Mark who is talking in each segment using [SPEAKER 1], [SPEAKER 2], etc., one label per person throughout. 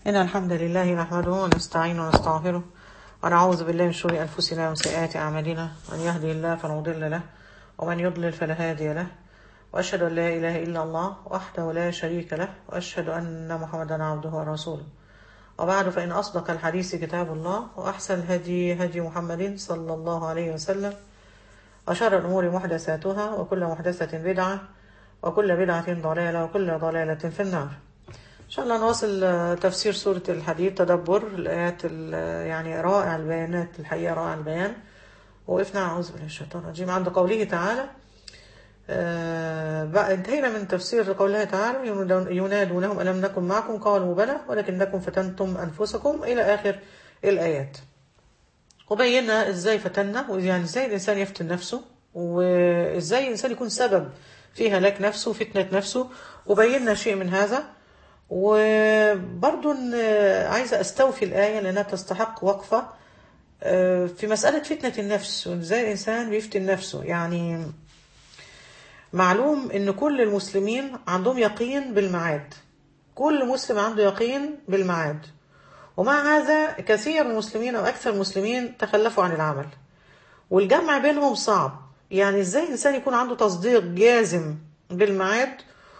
[SPEAKER 1] إن الحمد لله نحمده ونستعينه ونستغفره ونعوذ بالله من شرور أنفسنا ومن سيئات أعمالنا من يهدي الله فلا مضل له ومن يضلل فلا هادي له وأشهد أن لا إله إلا الله وحده لا شريك له وأشهد أن محمدا عبده ورسوله وبعد فإن أصدق الحديث كتاب الله وأحسن الهدي هدي محمد صلى الله عليه وسلم وشر الأمور محدثاتها وكل محدثة بدعة وكل بدعة ضلالة وكل ضلالة في النار إن شاء الله نواصل آه، تفسير سورة الحديد تدبر الآيات ال- يعني رائع البيانات الحقيقة رائع البيان وقفنا أعوذ بالله من الشيطان الرجيم عند قوله تعالى آه، بقى انتهينا من تفسير قوله تعالى ينادون- ينادونهم ألم نكن معكم قالوا بلى ولكنكم فتنتم أنفسكم إلى آخر الآيات وبينا ازاي فتنا ويعني ازاي الانسان يفتن نفسه وازاي الانسان يكون سبب في هلاك نفسه وفتنة نفسه وبينا شيء من هذا وبرضو إن عايزة استوفي الآية لأنها تستحق وقفة آه، في مسألة فتنة النفس وازاي الإنسان بيفتن نفسه يعني معلوم ان كل المسلمين عندهم يقين بالمعاد كل مسلم عنده يقين بالمعاد ومع هذا كثير من المسلمين او اكثر المسلمين تخلفوا عن العمل والجمع بينهم صعب يعني ازاي انسان يكون عنده تصديق جازم بالمعاد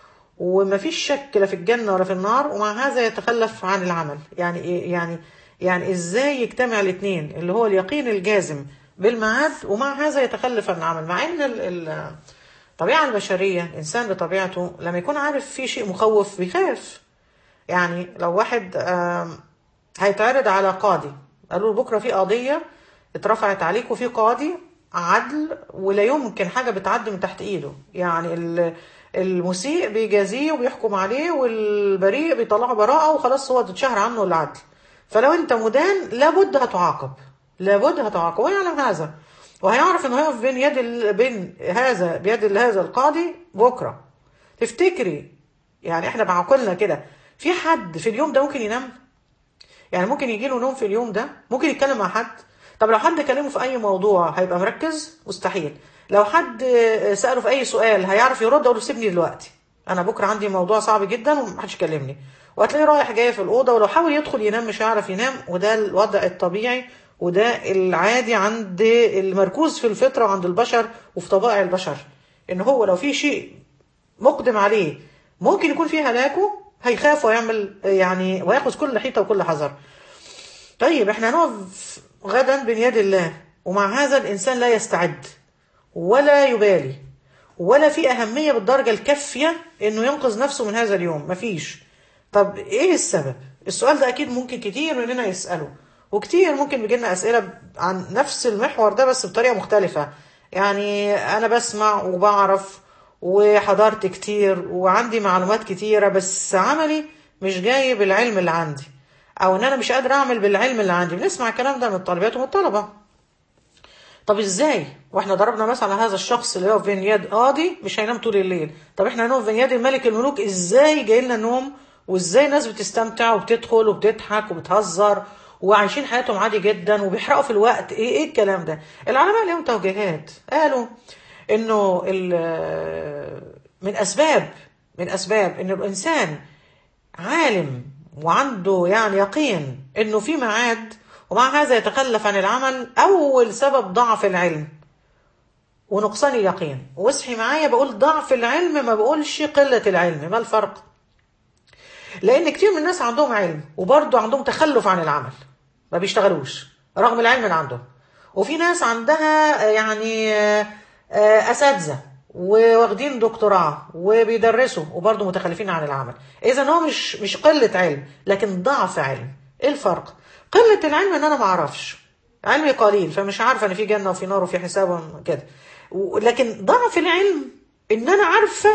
[SPEAKER 1] ومفيش شك لا في الجنة ولا في النار ومع هذا يتخلف عن العمل يعني إيه؟ يعني يعني ازاي يجتمع الاثنين اللي هو اليقين الجازم بالمعاد ومع هذا يتخلف عن العمل مع ان ال- ال- الطبيعة البشرية الإنسان بطبيعته لما يكون عارف في شيء مخوف بيخاف يعني لو واحد آم، هيتعرض على قاضي قالوا له بكرة في قضية اترفعت عليك وفي قاضي عدل ولا يمكن حاجة بتعدي من تحت ايده يعني ال- المسيء بيجازيه وبيحكم عليه والبريء بيطلعه براءة وخلاص هو اتشهر عنه العدل فلو انت مدان لابد هتعاقب لابد هتعاقب ويعلم هذا وهيعرف انه هيقف بين يد ال... بين هذا بيد هذا القاضي بكره تفتكري يعني احنا بعقولنا كده في حد في اليوم ده ممكن ينام يعني ممكن يجي له نوم في اليوم ده ممكن يتكلم مع حد طب لو حد كلمه في اي موضوع هيبقى مركز مستحيل لو حد آه، سأله في اي سؤال هيعرف يرد اقول له سيبني دلوقتي انا بكره عندي موضوع صعب جدا ومحدش يكلمني وهتلاقيه رايح جاي في الاوضه ولو حاول يدخل ينام مش هيعرف ينام وده الوضع الطبيعي وده العادي عند المركوز في الفطره وعند البشر وفي طبائع البشر ان هو لو في شيء مقدم عليه ممكن يكون فيه هلاكه هيخاف ويعمل يعني وياخذ كل حيطه وكل حذر طيب احنا هنقف غدا بين يد الله ومع هذا الانسان لا يستعد ولا يبالي ولا في اهميه بالدرجه الكافيه انه ينقذ نفسه من هذا اليوم مفيش طب ايه السبب السؤال ده اكيد ممكن كتير مننا يساله وكتير ممكن بيجيلنا اسئله عن نفس المحور ده بس بطريقه مختلفه يعني انا بسمع وبعرف وحضرت كتير وعندي معلومات كتيره بس عملي مش جايب العلم اللي عندي او ان انا مش قادر اعمل بالعلم اللي عندي بنسمع الكلام ده من الطالبات ومن الطلبه طب ازاي واحنا ضربنا مثلا على هذا الشخص اللي هو في بين يد قاضي مش هينام طول الليل طب احنا هنقف بين يد الملك الملوك ازاي جاي لنا نوم وازاي ناس بتستمتع وبتدخل وبتضحك وبتهزر وعايشين حياتهم عادي جدا وبيحرقوا في الوقت ايه ايه الكلام ده العلماء لهم توجيهات قالوا انه ال- من اسباب من اسباب ان الانسان عالم وعنده يعني يقين انه في ميعاد ومع هذا يتخلف عن العمل اول سبب ضعف العلم ونقصان اليقين واصحي معايا بقول ضعف العلم ما بقولش قلة العلم ما الفرق لان كتير من الناس عندهم علم وبرضه عندهم تخلف عن العمل ما بيشتغلوش رغم العلم اللي عندهم وفي ناس عندها يعني آه، آه، اساتذه وواخدين دكتوراه وبيدرسوا وبرضه متخلفين عن العمل اذا هو مش مش قله علم لكن ضعف علم ايه الفرق قله العلم ان انا ما اعرفش علمي قليل فمش عارفه ان في جنه وفي نار وفي حساب كده و- لكن ضعف العلم ان انا عارفه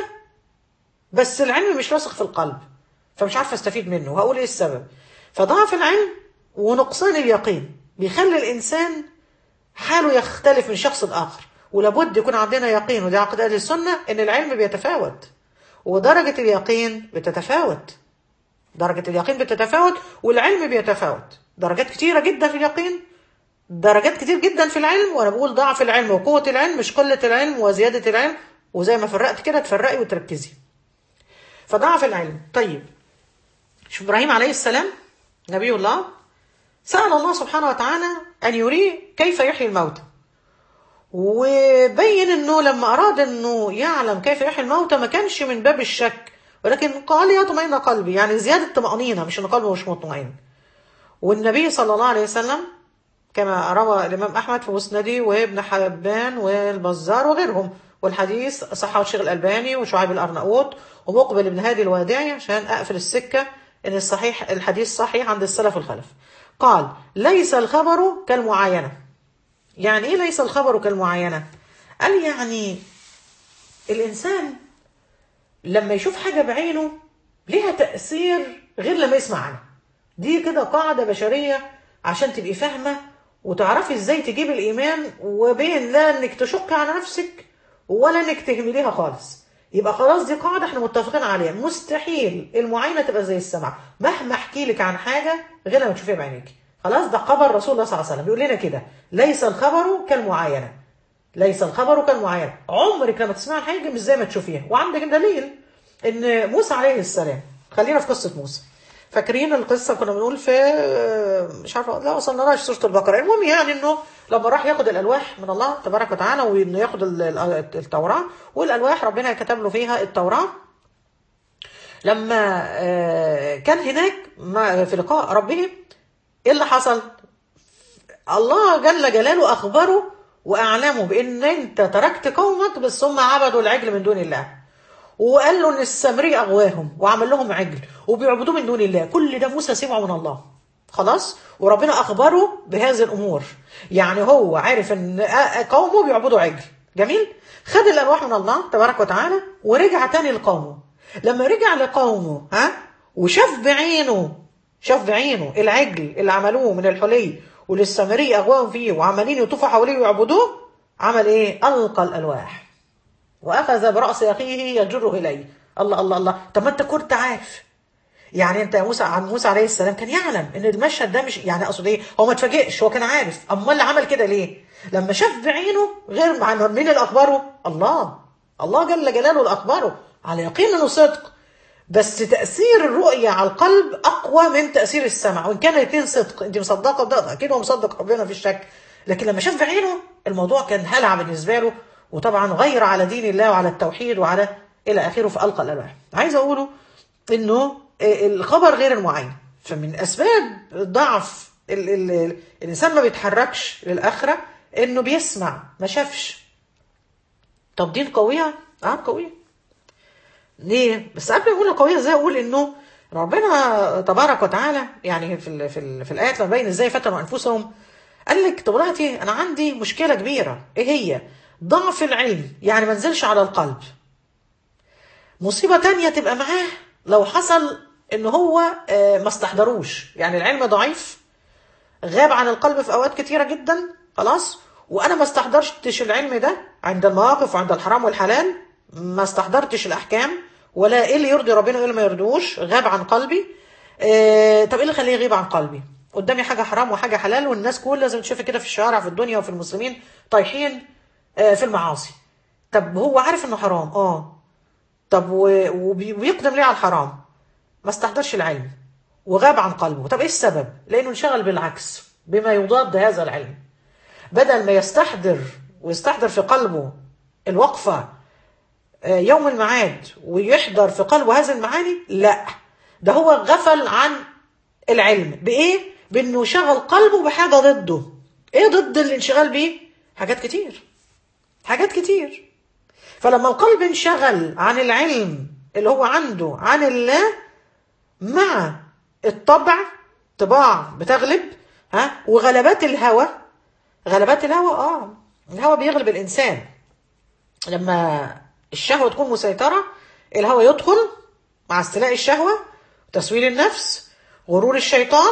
[SPEAKER 1] بس العلم مش راسخ في القلب فمش عارفه استفيد منه وهقول ايه السبب فضعف العلم ونقصان اليقين بيخلي الانسان حاله يختلف من شخص لاخر ولابد يكون عندنا يقين وده عقد اهل السنه ان العلم بيتفاوت ودرجه اليقين بتتفاوت درجه اليقين بتتفاوت والعلم بيتفاوت درجات كتيره جدا في اليقين درجات كتير جدا في العلم وانا بقول ضعف العلم وقوه العلم مش قله العلم وزياده العلم وزي ما فرقت كده تفرقي وتركزي فضعف العلم طيب شوف ابراهيم عليه السلام نبي الله سأل الله سبحانه وتعالى أن يريه كيف يحيي الموتى وبين انه لما اراد انه يعلم كيف يحيي الموتى ما كانش من باب الشك ولكن قال يطمئن قلبي يعني زيادة طمأنينة مش ان قلبه مش مطمئن والنبي صلى الله عليه وسلم كما روى الإمام أحمد في مسنده وابن حبان والبزار وغيرهم والحديث صححه الشيخ الألباني وشعيب الأرناؤوط ومقبل بن هادي الوادعي عشان أقفل السكة إن الصحيح الحديث صحيح عند السلف الخلف قال ليس الخبر كالمعاينة يعني إيه ليس الخبر كالمعاينة قال يعني الإنسان لما يشوف حاجة بعينه ليها تأثير غير لما يسمع عنها دي كده قاعدة بشرية عشان تبقي فاهمة وتعرفي ازاي تجيب الإيمان وبين لا انك تشك على نفسك ولا انك تهمليها خالص يبقى خلاص دي قاعدة احنا متفقين عليها مستحيل المعاينة تبقى زي السمع مهما احكي لك عن حاجة غير لما تشوفيها بعينيك خلاص ده خبر رسول الله صلى الله عليه وسلم بيقول لنا كده ليس الخبر كالمعاينة ليس الخبر كالمعاينة عمرك لما تسمعي حاجة مش زي ما تشوفيها وعندك دليل ان موسى عليه السلام خلينا في قصة موسى فاكرين القصة كنا بنقول في مش عارفة لا وصلنا لهاش سورة البقرة المهم يعني انه لما راح ياخد الالواح من الله تبارك وتعالى وانه ياخد التوراة والالواح ربنا كتب له فيها التوراة لما كان هناك في لقاء ربه ايه اللي حصل الله جل جلاله اخبره واعلمه بان انت تركت قومك بس هم عبدوا العجل من دون الله وقال له ان السامري اغواهم وعمل لهم عجل وبيعبدوه من دون الله كل ده موسى سمعه من الله خلاص وربنا اخبره بهذه الامور يعني هو عارف ان قومه بيعبدوا عجل جميل خد الالواح من الله تبارك وتعالى ورجع تاني لقومه لما رجع لقومه ها وشاف بعينه شاف بعينه العجل اللي عملوه من الحلي وللسامري اغواهم فيه وعمالين يطوفوا حواليه ويعبدوه عمل ايه القى الالواح واخذ براس اخيه يجره اليه الله الله الله طب ما انت كنت عارف يعني انت يا موسى عن موسى عليه السلام كان يعلم ان المشهد ده مش يعني اقصد ايه هو ما اتفاجئش هو كان عارف امال اللي عمل كده ليه لما شاف بعينه غير مع مين اللي اخبره الله الله جل جلاله اللي اخبره على يقين انه صدق بس تاثير الرؤيه على القلب اقوى من تاثير السمع وان كان الاثنين صدق انت مصدقه بده اكيد هو مصدق ربنا في الشك لكن لما شاف بعينه الموضوع كان هلع بالنسبه له وطبعا غير على دين الله وعلى التوحيد وعلى الى اخره فالقى الالواح عايز اقوله انه الخبر غير المعين فمن اسباب ضعف ال ال الانسان ما بيتحركش للاخره انه بيسمع ما شافش طب دين قويه اه قويه ليه بس قبل ما اقول قويه ازاي اقول انه ربنا تبارك وتعالى يعني في ال في, ال في الايات لما بين ازاي فتنوا انفسهم قال لك طب دلوقتي انا عندي مشكله كبيره ايه هي ضعف العلم يعني ما نزلش على القلب مصيبه تانية تبقى معاه لو حصل ان هو ما استحضروش يعني العلم ضعيف غاب عن القلب في اوقات كتيره جدا خلاص وانا ما استحضرتش العلم ده عند المواقف وعند الحرام والحلال ما استحضرتش الاحكام ولا ايه اللي يرضي ربنا وايه اللي ما يرضوش غاب عن قلبي آه طب ايه اللي يخليه يغيب عن قلبي قدامي حاجه حرام وحاجه حلال والناس كلها لازم تشوفها كده في الشوارع في الدنيا وفي المسلمين طايحين آه في المعاصي طب هو عارف انه حرام اه طب وبيقدم ليه على الحرام ما استحضرش العلم وغاب عن قلبه طب ايه السبب لانه انشغل بالعكس بما يضاد هذا العلم بدل ما يستحضر ويستحضر في قلبه الوقفة يوم المعاد ويحضر في قلبه هذه المعاني لا ده هو غفل عن العلم بإيه؟ بأنه شغل قلبه بحاجة ضده إيه ضد الانشغال بيه؟ حاجات كتير حاجات كتير فلما القلب انشغل عن العلم اللي هو عنده عن الله مع الطبع طباع بتغلب ها وغلبات الهوى غلبات الهوى اه الهوى بيغلب الانسان لما الشهوه تكون مسيطره الهوى يدخل مع استيلاء الشهوه تسويل النفس غرور الشيطان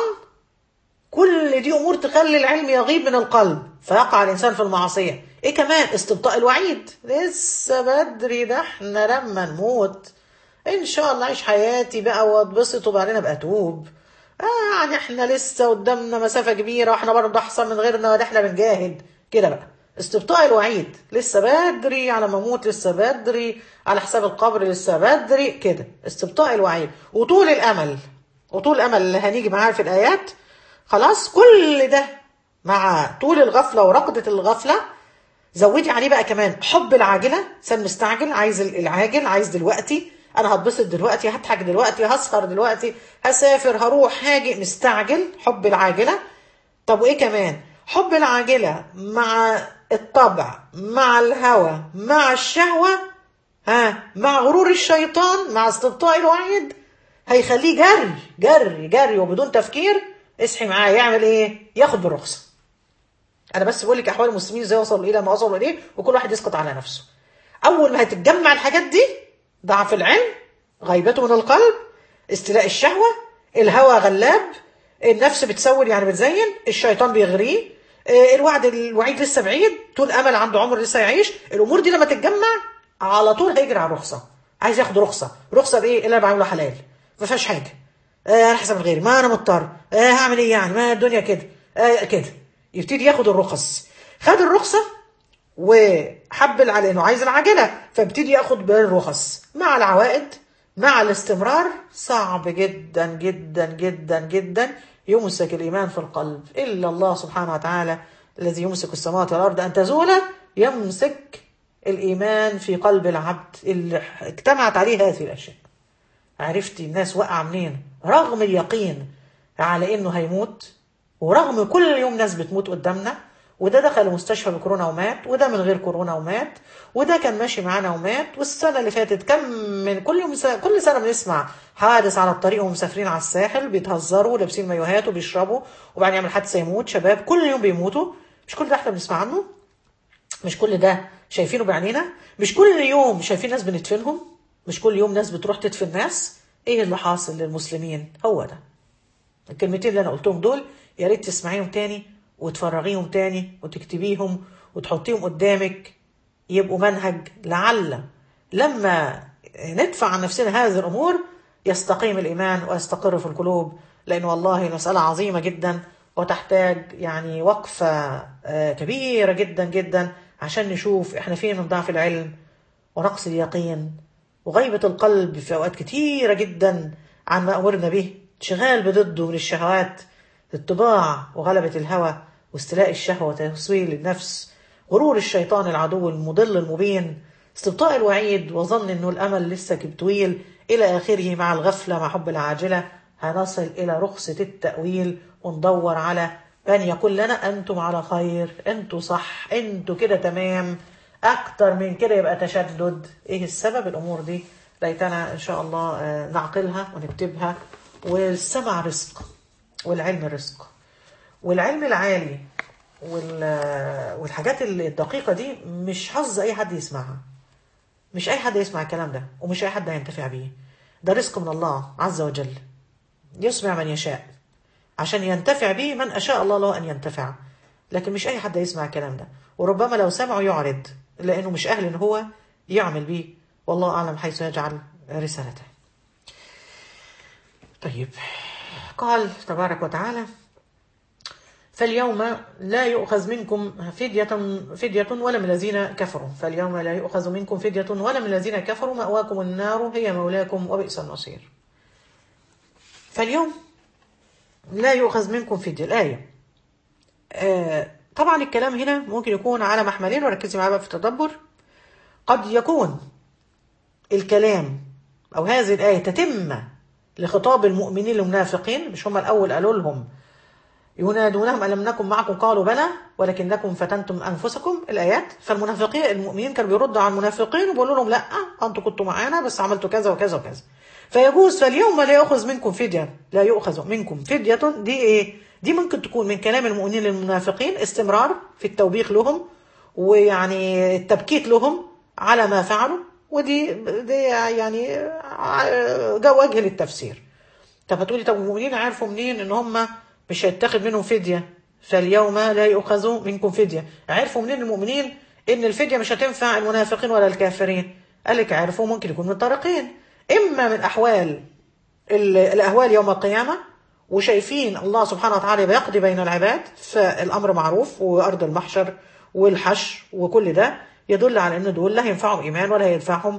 [SPEAKER 1] كل دي امور تخلي العلم يغيب من القلب فيقع الانسان في المعصيه ايه كمان استبطاء الوعيد لسه بدري ده احنا لما نموت ان شاء الله اعيش حياتي بقى واتبسط وبعدين ابقى اتوب آه يعني احنا لسه قدامنا مسافه كبيره واحنا برضه احسن من غيرنا وده احنا بنجاهد كده بقى استبطاء الوعيد لسه بدري على ما اموت لسه بدري على حساب القبر لسه بدري كده استبطاء الوعيد وطول الامل وطول الامل اللي هنيجي معاه في الايات خلاص كل ده مع طول الغفله ورقده الغفله زودي عليه بقى كمان حب العاجله انسان مستعجل عايز العاجل عايز دلوقتي انا هتبسط دلوقتي هضحك دلوقتي هسهر دلوقتي هسافر هروح هاجي مستعجل حب العاجله طب وايه كمان حب العاجله مع الطبع مع الهوى مع الشهوه ها مع غرور الشيطان مع استبطاء الوعيد هيخليه جري جري جري وبدون تفكير اصحي معاه يعمل ايه ياخد بالرخصه انا بس بقول لك احوال المسلمين ازاي وصلوا الى ما وصلوا اليه وكل واحد يسقط على نفسه اول ما هتتجمع الحاجات دي ضعف العلم غيبته من القلب استيلاء الشهوه الهوى غلاب النفس بتسول يعني بتزين الشيطان بيغريه الوعد الوعيد لسه بعيد طول امل عنده عمر لسه يعيش الامور دي لما تتجمع على طول هيجري على الرخصه عايز ياخد رخصه رخصه بايه اللي انا بعمله حلال ما فيهاش حاجه آه على حسب غيري ما انا مضطر آه هعمل ايه يعني ما الدنيا كده آه كده يبتدي ياخد الرخص خد الرخصه وحب على انه عايز العجله فابتدي ياخد بالرخص مع العوائد مع الاستمرار صعب جدا جدا جدا جدا يمسك الايمان في القلب الا الله سبحانه وتعالى الذي يمسك السماوات والارض ان تزولا يمسك الايمان في قلب العبد اللي اجتمعت عليه هذه الاشياء عرفتي الناس وقع منين رغم اليقين على انه هيموت ورغم كل يوم ناس بتموت قدامنا وده دخل المستشفى بكورونا ومات وده من غير كورونا ومات وده كان ماشي معانا ومات والسنه اللي فاتت كم من كل يوم سنة كل سنه بنسمع حادث على الطريق ومسافرين على الساحل بيتهزروا لابسين مايوهات وبيشربوا وبعدين يعمل حادثه يموت شباب كل يوم بيموتوا مش كل ده احنا بنسمع عنه مش كل ده شايفينه بعينينا مش كل يوم شايفين ناس بندفنهم مش كل يوم ناس بتروح تدفن ناس ايه اللي حاصل للمسلمين هو ده الكلمتين اللي انا قلتهم دول يا ريت تسمعيهم تاني وتفرغيهم تاني وتكتبيهم وتحطيهم قدامك يبقوا منهج لعل لما ندفع عن نفسنا هذه الامور يستقيم الايمان ويستقر في القلوب لان والله مساله عظيمه جدا وتحتاج يعني وقفه كبيره جدا جدا عشان نشوف احنا فين من ضعف العلم ونقص اليقين وغيبه القلب في اوقات كتيره جدا عن ما امرنا به انشغال بضده من الشهوات الطباع وغلبة الهوى واستيلاء الشهوة وتسويل النفس غرور الشيطان العدو المضل المبين استبطاء الوعيد وظن انه الامل لسه طويل الى اخره مع الغفلة مع حب العاجلة هنصل الى رخصة التأويل وندور على من يقول لنا انتم على خير انتم صح انتم كده تمام اكتر من كده يبقى تشدد ايه السبب الامور دي ليتنا ان شاء الله نعقلها ونكتبها والسمع رزق والعلم رزق والعلم العالي والحاجات الدقيقة دي مش حظ أي حد يسمعها مش أي حد يسمع الكلام ده ومش أي حد هينتفع بيه ده رزق من الله عز وجل يسمع من يشاء عشان ينتفع به من أشاء الله له أن ينتفع لكن مش أي حد يسمع الكلام ده وربما لو سمعه يعرض لأنه مش أهل إن هو يعمل به والله أعلم حيث يجعل رسالته طيب قال تبارك وتعالى فاليوم لا يؤخذ منكم فدية فدية ولا من الذين كفروا فاليوم لا يؤخذ منكم فدية ولا من الذين كفروا مأواكم النار هي مولاكم وبئس المصير فاليوم لا يؤخذ منكم فدية الآية آه طبعا الكلام هنا ممكن يكون على محملين وركزي معايا بقى في التدبر قد يكون الكلام أو هذه الآية تتم لخطاب المؤمنين المنافقين مش هم الأول قالوا لهم ينادونهم ألم نكن معكم قالوا بلى ولكنكم فتنتم أنفسكم الآيات فالمنافقين المؤمنين كانوا بيردوا على المنافقين وبيقولوا لهم لا أنتم كنتوا معانا بس عملتوا كذا وكذا وكذا فيجوز فاليوم لا يؤخذ منكم فدية لا يؤخذ منكم فدية دي إيه دي ممكن تكون من كلام المؤمنين للمنافقين استمرار في التوبيخ لهم ويعني التبكيت لهم على ما فعلوا ودي دي يعني جو وجه للتفسير طب هتقولي طب المؤمنين عارفوا منين ان هم مش هيتاخد منهم فدية فاليوم لا يؤخذ منكم فدية عرفوا منين المؤمنين ان الفدية مش هتنفع المنافقين ولا الكافرين قال لك عرفوا ممكن يكون من طريقين اما من احوال الاهوال يوم القيامة وشايفين الله سبحانه وتعالى بيقضي بين العباد فالامر معروف وارض المحشر والحشر وكل ده يدل على ان دول لا ينفعهم ايمان ولا ينفعهم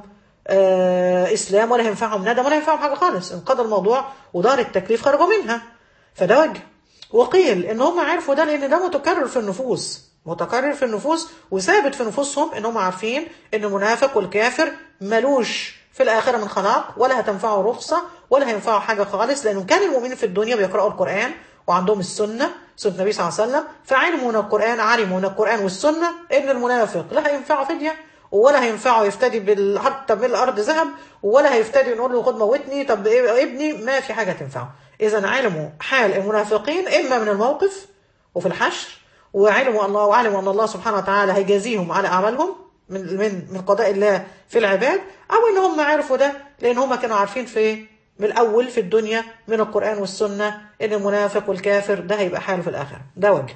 [SPEAKER 1] آه اسلام ولا هينفعهم ندم ولا هينفعهم حاجه خالص انقضى الموضوع ودار التكليف خرجوا منها فده وجه وقيل ان هم عرفوا ده لان ده متكرر في النفوس متكرر في النفوس وثابت في نفوسهم ان هم عارفين ان المنافق والكافر ملوش في الآخرة من خلاق ولا هتنفعه رخصة ولا هينفعه حاجة خالص لأنه كان المؤمنين في الدنيا بيقرأوا القرآن وعندهم السنة سنة النبي صلى الله عليه وسلم فعلموا من القرآن علموا من القرآن والسنة إن المنافق لا هينفعه فدية ولا هينفعه يفتدي بال حتى بالأرض ذهب ولا هيفتدي نقول له خد موتني طب إيه ابني ما في حاجة تنفعه إذا علموا حال المنافقين إما من الموقف وفي الحشر وعلموا الله وعلموا أن الله سبحانه وتعالى هيجازيهم على أعمالهم من من من قضاء الله في العباد او ان هم عرفوا ده لان هم كانوا عارفين في من الاول في الدنيا من القران والسنه ان المنافق والكافر ده هيبقى حاله في الاخره ده وجه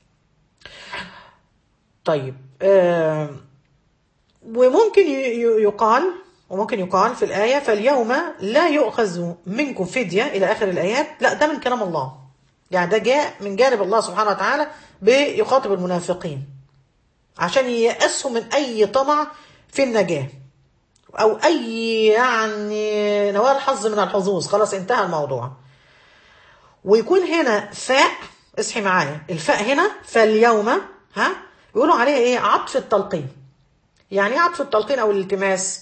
[SPEAKER 1] طيب آه وممكن يقال وممكن يقال في الآية فاليوم لا يؤخذ منكم فدية إلى آخر الآيات لا ده من كلام الله يعني ده جاء من جانب الله سبحانه وتعالى بيخاطب المنافقين عشان ييأسوا من أي طمع في النجاة أو أي يعني نوال حظ من الحظوظ خلاص انتهى الموضوع ويكون هنا فاء اصحي معايا الفاء هنا فاليوم ها يقولوا عليها ايه عطف التلقين يعني ايه عطف التلقين او الالتماس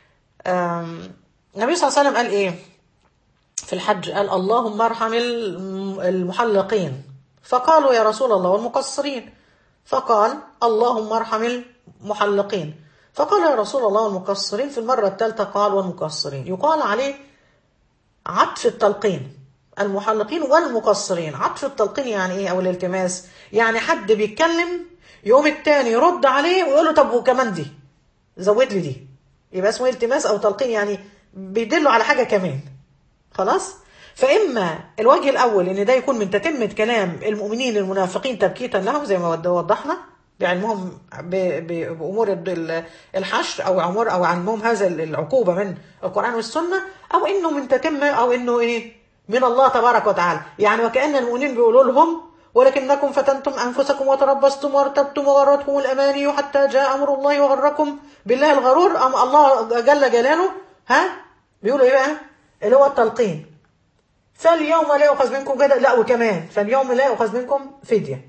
[SPEAKER 1] النبي صلى الله عليه وسلم قال ايه في الحج قال اللهم ارحم المحلقين فقالوا يا رسول الله والمقصرين فقال اللهم ارحم المحلقين فقال يا رسول الله والمقصرين في المرة الثالثة قال والمقصرين يقال عليه عطف التلقين المحلقين والمقصرين عطف التلقين يعني ايه او الالتماس يعني حد بيتكلم يقوم التاني يرد عليه ويقول له طب وكمان دي زود لي دي يبقى اسمه التماس او تلقين يعني بيدلوا على حاجة كمان خلاص فإما الوجه الأول إن ده يكون من تتمة كلام المؤمنين المنافقين تبكيتا لهم زي ما وضحنا بعلمهم بأمور الحشر أو أمور أو علمهم هذا العقوبة من القرآن والسنة أو إنه من تتمة أو إنه إيه من الله تبارك وتعالى يعني وكأن المؤمنين بيقولوا لهم ولكنكم فتنتم أنفسكم وتربصتم وارتبتم وغرتكم الأماني حتى جاء أمر الله وغركم بالله الغرور أم الله جل جلاله ها بيقولوا إيه بقى اللي هو التلقين فاليوم لا يؤخذ منكم كده لا وكمان فاليوم لا يؤخذ منكم فدية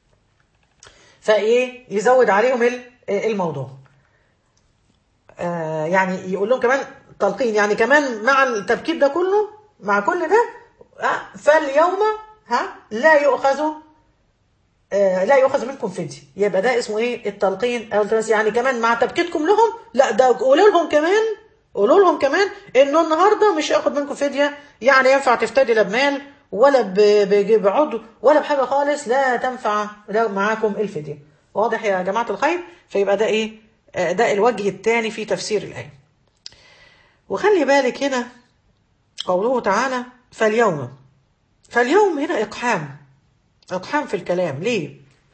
[SPEAKER 1] فايه يزود عليهم الموضوع آه يعني يقول لهم كمان تلقين يعني كمان مع التبكير ده كله مع كل ده آه فاليوم ها لا يؤخذ آه لا يؤخذ منكم فدية يبقى ده اسمه ايه التلقين او يعني كمان مع تبكيتكم لهم لا ده قولوا لهم كمان قولوا لهم كمان انه النهارده مش هياخد منكم فديه يعني ينفع تفتدي لا بمال ولا بعضو ولا بحاجه خالص لا تنفع لا معاكم الفديه واضح يا جماعه الخير فيبقى ده ايه ده الوجه الثاني في تفسير الايه وخلي بالك هنا قوله تعالى فاليوم فاليوم هنا اقحام اقحام في الكلام ليه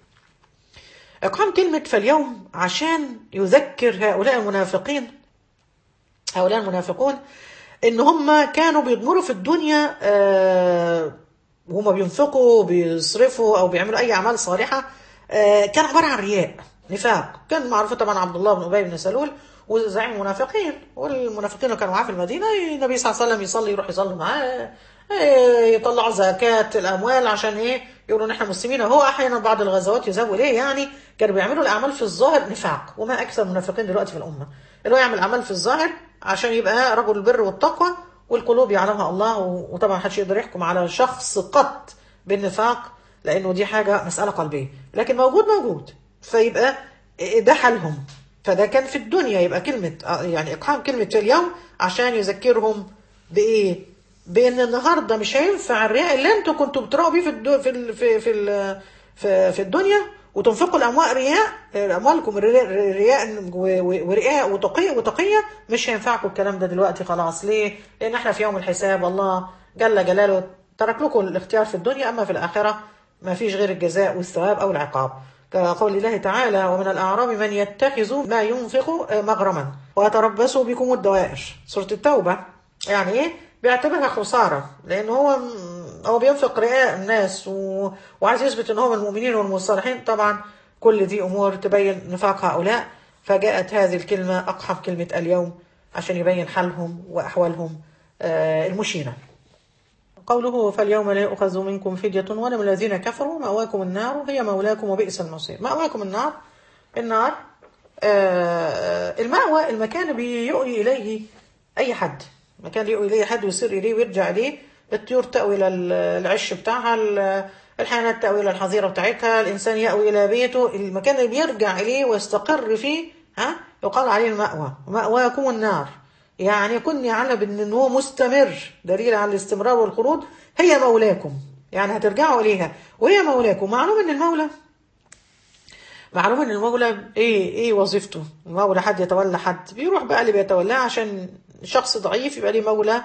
[SPEAKER 1] اقحام كلمه فاليوم عشان يذكر هؤلاء المنافقين هؤلاء المنافقون ان هم كانوا بيضمروا في الدنيا آه وهم بينفقوا بيصرفوا او بيعملوا اي اعمال صالحه آه كان عباره عن رياء نفاق كان معروف طبعا عبد الله بن ابي بن سلول وزعيم المنافقين والمنافقين اللي كانوا معاه في المدينه النبي صلى الله عليه وسلم يصلي يروح يصلي معاه يطلعوا زكاة الأموال عشان إيه يقولوا نحن مسلمين هو أحيانا بعض الغزوات يزول إيه يعني كانوا بيعملوا الأعمال في الظاهر نفاق وما أكثر المنافقين دلوقتي في الأمة اللي هو يعمل أعمال في الظاهر عشان يبقى رجل البر والتقوى والقلوب يعلمها الله وطبعا محدش يقدر يحكم على شخص قط بالنفاق لأنه دي حاجة مسألة قلبية لكن موجود موجود فيبقى ده حالهم فده كان في الدنيا يبقى كلمة يعني إقحام كلمة في اليوم عشان يذكرهم بإيه؟ بان النهارده مش هينفع الرياء اللي انتوا كنتوا بتراقوا بيه في الدو في ال في في ال في, في الدنيا وتنفقوا الاموال رياء اموالكم رياء ورياء وتقيه وتقيه مش هينفعكم الكلام ده دلوقتي خلاص ليه؟ لان احنا في يوم الحساب الله جل جلاله ترك لكم الاختيار في الدنيا اما في الاخره ما فيش غير الجزاء والثواب او العقاب كقول الله تعالى ومن الاعراب من يتخذ ما ينفق مغرما ويتربص بكم الدوائر سوره التوبه يعني ايه؟ بيعتبرها خسارة لأن هو هو بينفق رئاء الناس و... وعايز يثبت أن هو من المؤمنين والمصالحين طبعا كل دي أمور تبين نفاق هؤلاء فجاءت هذه الكلمة أقحم كلمة اليوم عشان يبين حالهم وأحوالهم آه، المشينة قوله فاليوم لا يؤخذ منكم فدية ولا من الذين كفروا مأواكم النار هي مولاكم وبئس المصير مأواكم النار النار آه، المأوى المكان بيؤوي إليه أي حد مكان يؤوي إليه حد ويصير إليه ويرجع إليه الطيور تأوي إلى العش بتاعها ال- الحيوانات تأوي إلى الحظيرة بتاعتها الإنسان يأوي إلى بيته المكان اللي بيرجع إليه ويستقر فيه ها يقال عليه المأوى مأواكم النار يعني كن يعلم ان هو مستمر دليل على الاستمرار والخروج هي مولاكم يعني هترجعوا اليها وهي مولاكم معلوم ان المولى معلوم ان المولى ايه ايه وظيفته المولى حد يتولى حد بيروح بقى اللي بيتولاه عشان شخص ضعيف يبقى ليه مولى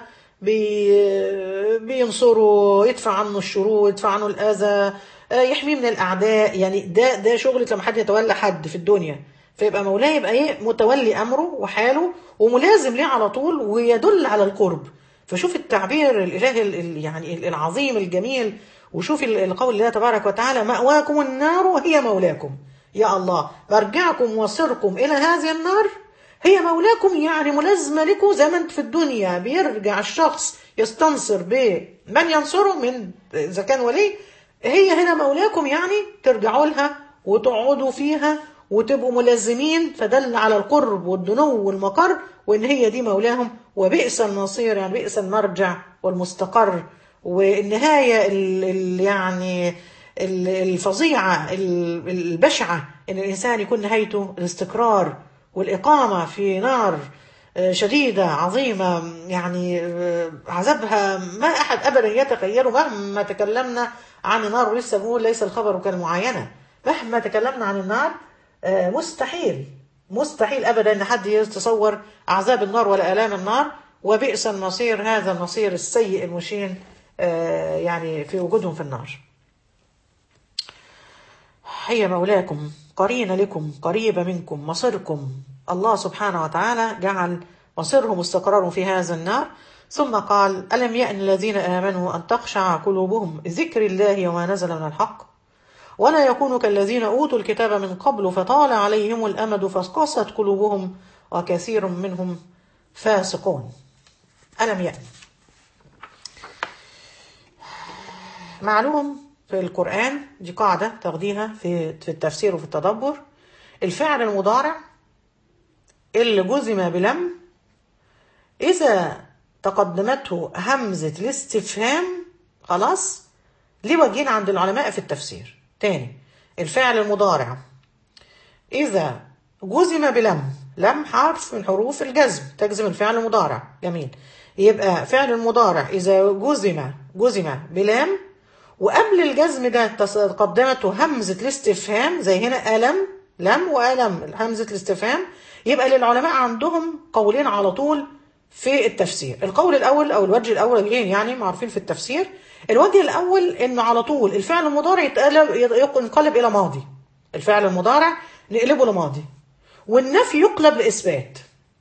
[SPEAKER 1] بي بينصره يدفع عنه الشرور يدفع عنه الاذى آه، يحميه من الاعداء يعني ده ده شغلة لما حد يتولى حد في الدنيا فيبقى مولاه يبقى ايه متولي امره وحاله وملازم ليه على طول ويدل على القرب فشوف التعبير الالهي ال- ال- يعني العظيم الجميل وشوف ال- القول الله تبارك وتعالى مأواكم النار وهي مولاكم يا الله مرجعكم وصركم إلى هذه النار هي مولاكم يعني ملازمة لكم زي ما انت في الدنيا بيرجع الشخص يستنصر بمن ينصره من إذا كان ولي هي هنا مولاكم يعني ترجعوا لها وتقعدوا فيها وتبقوا ملازمين فدل على القرب والدنو والمقر وان هي دي مولاهم وبئس المصير يعني بئس المرجع والمستقر والنهايه ال ال يعني ال- الفظيعه ال- البشعه ان الانسان يكون نهايته الاستقرار والاقامه في نار آه، شديده عظيمه يعني آه، عذابها ما احد ابدا يتخيله مهما تكلمنا عن النار ولسه بنقول ليس الخبر كالمعاينه مهما تكلمنا عن النار آه، مستحيل مستحيل ابدا ان حد يتصور عذاب النار ولا الام النار وبئس المصير هذا المصير السيء المشين آه، يعني في وجودهم في النار هي مولاكم قرينة لكم قريبة منكم مصيركم الله سبحانه وتعالى جعل مصيرهم واستقرارهم في هذا النار ثم قال ألم يأن الذين آمنوا أن تخشع قلوبهم ذكر الله وما نزل من الحق ولا يكونوا كالذين أوتوا الكتاب من قبل فطال عليهم الأمد فقست قلوبهم وكثير منهم فاسقون ألم يأن معلوم في القرآن دي قاعدة تاخديها في في التفسير وفي التدبر الفعل المضارع اللي جزم بلم إذا تقدمته همزة الاستفهام خلاص ليه وجهين عند العلماء في التفسير تاني الفعل المضارع إذا جزم بلم لم حرف من حروف الجزم تجزم الفعل المضارع جميل يبقى فعل المضارع إذا جزم جزم بلام وقبل الجزم ده تقدمته همزة الاستفهام زي هنا ألم لم وألم همزة الاستفهام يبقى للعلماء عندهم قولين على طول في التفسير القول الأول أو الوجه الأول وجهين يعني معروفين في التفسير الوجه الأول إنه على طول الفعل المضارع يتقلب ينقلب إلى ماضي الفعل المضارع نقلبه لماضي والنفي يقلب لإثبات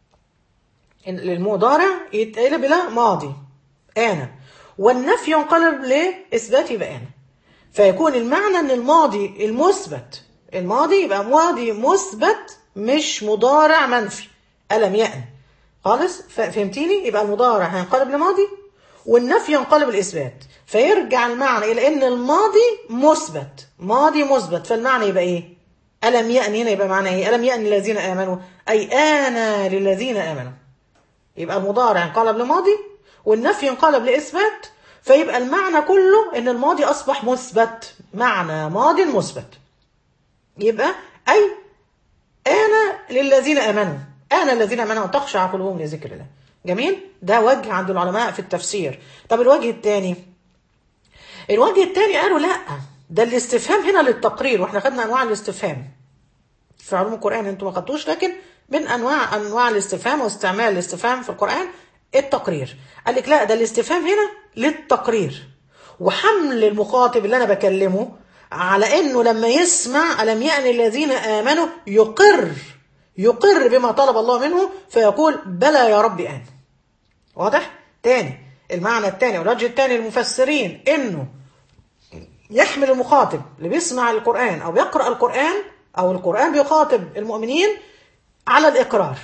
[SPEAKER 1] المضارع يتقلب إلى ماضي أنا والنفي ينقلب لإثبات يبقى أنا فيكون المعنى أن الماضي المثبت الماضي يبقى ماضي مثبت مش مضارع منفي ألم يأن خالص فهمتيني يبقى المضارع هينقلب لماضي والنفي ينقلب الإثبات فيرجع المعنى إلى أن الماضي مثبت ماضي مثبت فالمعنى يبقى إيه ألم يأن هنا يبقى معنى إيه ألم يأن الذين آمنوا أي آنا للذين آمنوا يبقى المضارع انقلب لماضي والنفي ينقلب لإثبات فيبقى المعنى كله ان الماضي اصبح مثبت معنى ماض مثبت يبقى اي انا للذين امنوا انا الذين امنوا تخشع قلوبهم لذكر الله جميل ده وجه عند العلماء في التفسير طب الوجه الثاني الوجه الثاني قالوا لا ده الاستفهام هنا للتقرير واحنا خدنا انواع الاستفهام في علوم القران انتوا ما خدتوش لكن من انواع انواع الاستفهام واستعمال الاستفهام في القران التقرير قال لك لا ده الاستفهام هنا للتقرير وحمل المخاطب اللي انا بكلمه على انه لما يسمع الم يأن الذين امنوا يقر يقر بما طلب الله منه فيقول بلى يا رب آن واضح تاني المعنى التاني والوجه التاني للمفسرين انه يحمل المخاطب اللي بيسمع القرآن او بيقرأ القرآن او القرآن بيخاطب المؤمنين على الاقرار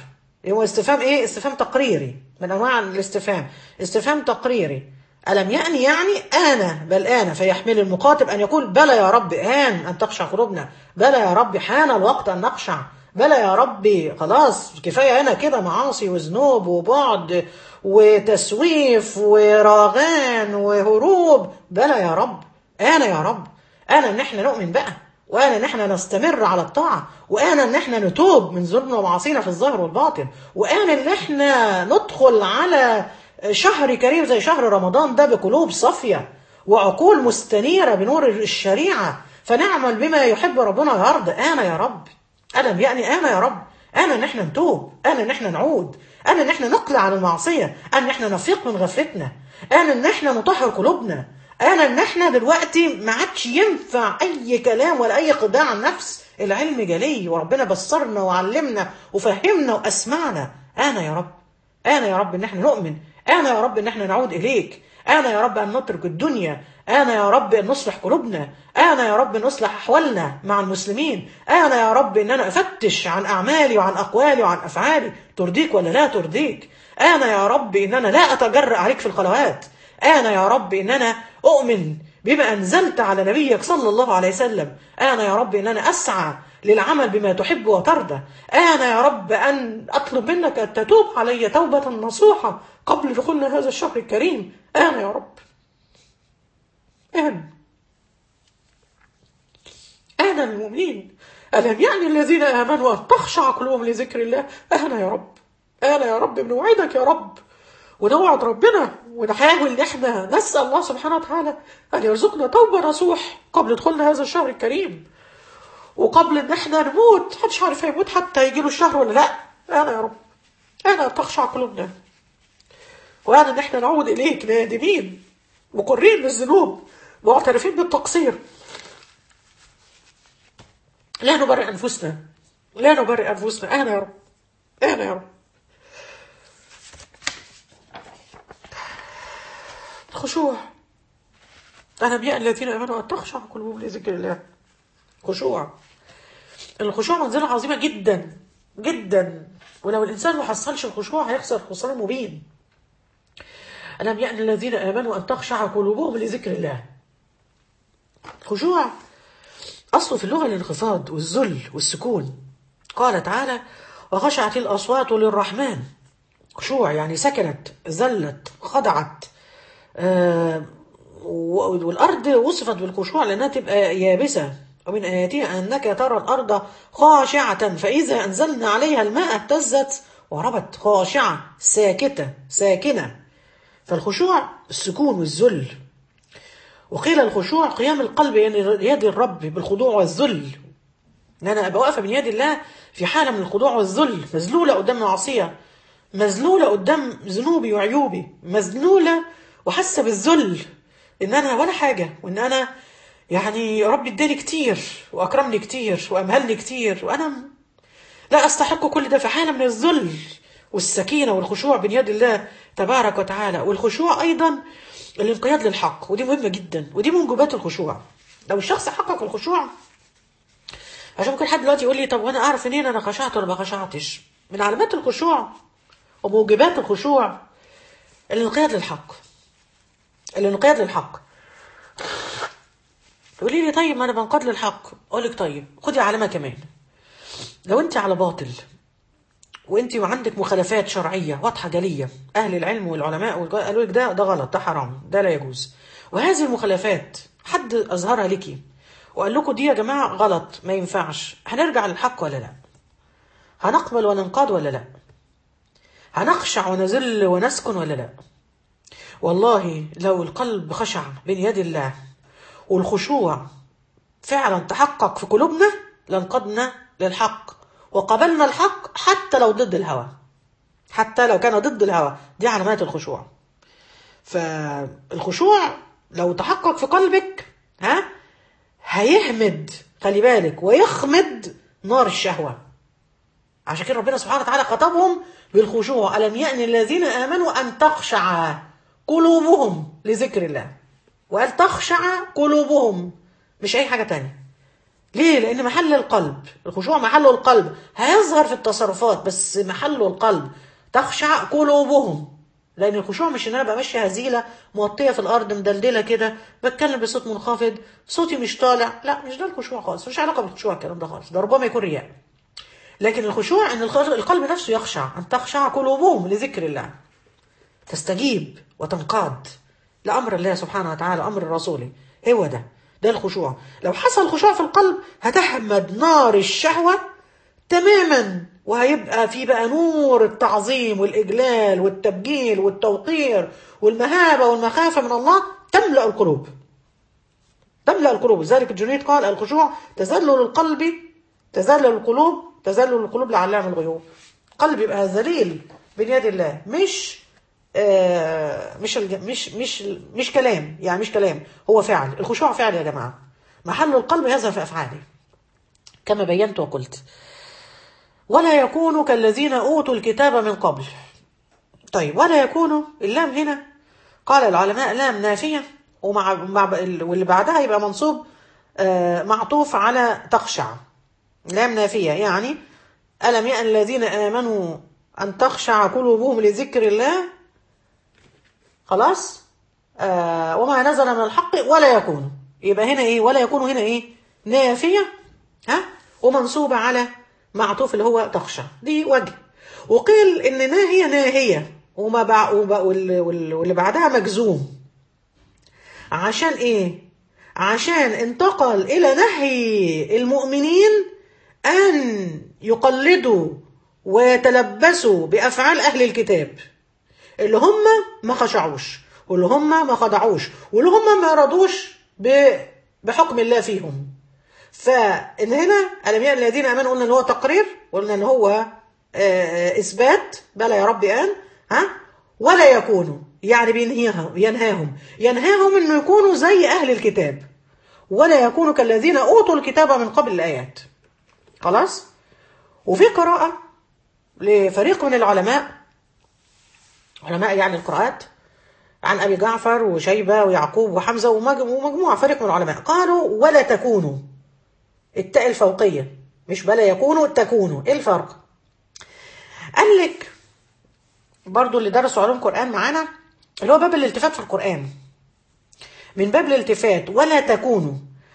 [SPEAKER 1] هو استفهام ايه استفهام تقريري من انواع الاستفهام استفهام تقريري ألم يأني يعني آن بل آن فيحمل المخاطب أن يقول بلى يا رب آن أن تخشع قلوبنا بلى يا رب حان الوقت أن نخشع بلى يا ربي خلاص كفاية هنا كده معاصي وذنوب وبعد وتسويف وراغان وهروب بلى يا رب أنا يا رب أنا إن إحنا نؤمن بقى وأنا إن إحنا نستمر على الطاعة وأنا إن إحنا نتوب من ذنوبنا ومعاصينا في الظاهر والباطن وأنا إن إحنا ندخل على شهر كريم زي شهر رمضان ده بقلوب صافية وعقول مستنيرة بنور الشريعة فنعمل بما يحب ربنا ويرضى أنا يا رب ألم يعني أنا يا رب أنا إن إحنا نتوب أنا إن إحنا نعود أنا إن إحنا نقلع عن المعصية أنا إن إحنا نفيق من غفلتنا أنا إن إحنا نطهر قلوبنا أنا إن إحنا دلوقتي ما عادش ينفع أي كلام ولا أي خداع عن النفس العلم جلي وربنا بصرنا وعلمنا وفهمنا وأسمعنا أنا يا رب أنا يا رب إن إحنا نؤمن أنا يا رب إن إحنا نعود إليك أنا يا رب أن نترك الدنيا أنا يا رب أن نصلح قلوبنا أنا يا رب نصلح أحوالنا مع المسلمين أنا يا رب أن أنا أفتش عن أعمالي وعن أقوالي وعن أفعالي ترضيك ولا لا ترضيك أنا يا رب أن أنا لا أتجرأ عليك في الخلوات أنا يا رب أن أنا أؤمن بما أنزلت على نبيك صلى الله عليه وسلم أنا يا رب أن أنا أسعى للعمل بما تحب وترضى أنا يا رب أن أطلب منك أن تتوب علي توبة نصوحة قبل دخولنا هذا الشهر الكريم أنا يا رب أنا أنا المؤمنين ألم يعني الذين آمنوا أن تخشع قلوبهم لذكر الله أنا يا رب أنا يا رب بنوعدك يا رب ونوعد ربنا ونحاول ان احنا نسال الله سبحانه وتعالى ان يرزقنا توبه نصوح قبل دخولنا هذا الشهر الكريم وقبل ان احنا نموت محدش عارف هيموت حتى يجي له الشهر ولا لا انا يا رب انا تخشع قلوبنا وانا ان احنا نعود اليك نادمين مقرين بالذنوب معترفين بالتقصير لا نبرئ انفسنا لا نبرئ انفسنا انا يا رب انا يا رب خشوع أنا بيأ الذين آمنوا أن تخشع قلوبهم لذكر الله خشوع الخشوع منزلة عظيمة جدا جدا ولو الإنسان ما حصلش الخشوع هيخسر خسران مبين ألم يأن الذين آمنوا أن تخشع قلوبهم لذكر الله خشوع أصله في اللغة الانخفاض والذل والسكون قال تعالى وخشعت الأصوات للرحمن خشوع يعني سكنت ذلت خضعت آه والأرض وصفت بالخشوع لأنها تبقى يابسة ومن آياتها أنك ترى الأرض خاشعة فإذا أنزلنا عليها الماء اهتزت وربت خاشعة ساكتة ساكنة فالخشوع السكون والذل وقيل الخشوع قيام القلب يد الرب بالخضوع والذل ان انا ابقى واقفه من يد الله في حاله من الخضوع والذل مذلوله قدام معصيه مذلوله قدام ذنوبي وعيوبي مذلوله وحاسه بالذل ان انا ولا حاجه وان انا يعني ربي اداني كتير واكرمني كتير وامهلني كتير وانا لا استحق كل ده في حاله من الذل والسكينه والخشوع بين يد الله تبارك وتعالى والخشوع ايضا الانقياد للحق ودي مهمه جدا ودي من موجبات الخشوع لو الشخص حقق الخشوع عشان ممكن حد دلوقتي يقول لي طب وانا اعرف منين انا خشعت ولا ما خشعتش من علامات الخشوع وموجبات الخشوع الانقياد للحق الانقياد للحق تقولي لي طيب ما انا بنقاد للحق اقول لك طيب خدي علامه كمان لو انت على باطل وانت وعندك مخالفات شرعيه واضحه جليه اهل العلم والعلماء قالوا لك ده ده غلط ده حرام ده لا يجوز وهذه المخالفات حد اظهرها لك وقال لكم دي يا جماعه غلط ما ينفعش هنرجع للحق ولا لا هنقبل وننقاد ولا لا هنخشع ونذل ونسكن ولا لا والله لو القلب خشع بين يد الله والخشوع فعلا تحقق في قلوبنا لانقدنا للحق وقبلنا الحق حتى لو ضد الهوى حتى لو كان ضد الهوى دي علامات الخشوع فالخشوع لو تحقق في قلبك ها هيهمد خلي بالك ويخمد نار الشهوة عشان كده ربنا سبحانه وتعالى خطبهم بالخشوع ألم يأن الذين آمنوا أن تخشع قلوبهم لذكر الله وقال تخشع قلوبهم مش أي حاجة تانية ليه؟ لأن محل القلب الخشوع محله القلب هيظهر في التصرفات بس محله القلب تخشع قلوبهم لأن الخشوع مش إن أنا أبقى ماشية هزيلة موطية في الأرض مدلدلة كده بتكلم بصوت منخفض صوتي مش طالع لا مش ده الخشوع خالص مش علاقة بالخشوع الكلام ده خالص ده ربما يكون رياء لكن الخشوع إن الخ- القلب نفسه يخشع أن تخشع قلوبهم لذكر الله تستجيب وتنقاد لأمر الله سبحانه وتعالى أمر رسوله هو ده ده الخشوع لو حصل خشوع في القلب هتحمد نار الشهوة تماما وهيبقى في بقى نور التعظيم والإجلال والتبجيل والتوقير والمهابة والمخافة من الله تملأ القلوب تملأ القلوب لذلك الجنيد قال الخشوع تذلل القلب تذلل القلوب تذلل القلوب لعلام الغيوب قلب يبقى ذليل بين يد الله مش آه مش الج... مش مش مش كلام يعني مش كلام هو فعل الخشوع فعل يا جماعه محل القلب يظهر في افعاله كما بينت وقلت ولا يكونوا كالذين اوتوا الكتاب من قبل طيب ولا يكونوا اللام هنا قال العلماء لام نافيه ومع مع واللي بعدها يبقى منصوب آه معطوف على تخشع لام نافيه يعني الم يأن الذين امنوا ان تخشع قلوبهم لذكر الله خلاص آه وما نزل من الحق ولا يكون يبقى هنا ايه ولا يكون هنا ايه نافيه ها ومنصوبه على معطوف اللي هو تخشى دي وجه وقيل ان ناهيه ناهيه وما بع... وب... واللي, واللي بعدها مجزوم عشان ايه عشان انتقل الى نهي المؤمنين ان يقلدوا ويتلبسوا بافعال اهل الكتاب اللي هم ما خشعوش واللي هم ما خضعوش واللي هم ما رضوش بحكم الله فيهم فان هنا الم يأن الذين امنوا قلنا ان هو تقرير قلنا ان هو اثبات بلى يا رب ان ها ولا يكونوا يعني بينهيهم ينهاهم ينهاهم انه يكونوا زي اهل الكتاب ولا يكونوا كالذين اوتوا الكتاب من قبل الايات خلاص وفي قراءه لفريق من العلماء علماء يعني القراءات عن ابي جعفر وشيبه ويعقوب وحمزه ومجموعه فريق من العلماء قالوا ولا تكونوا التاء الفوقيه مش بلا يكونوا تكونوا ايه الفرق قال لك برضو اللي درسوا علوم قران معانا اللي هو باب الالتفات في القران من باب الالتفات ولا تكونوا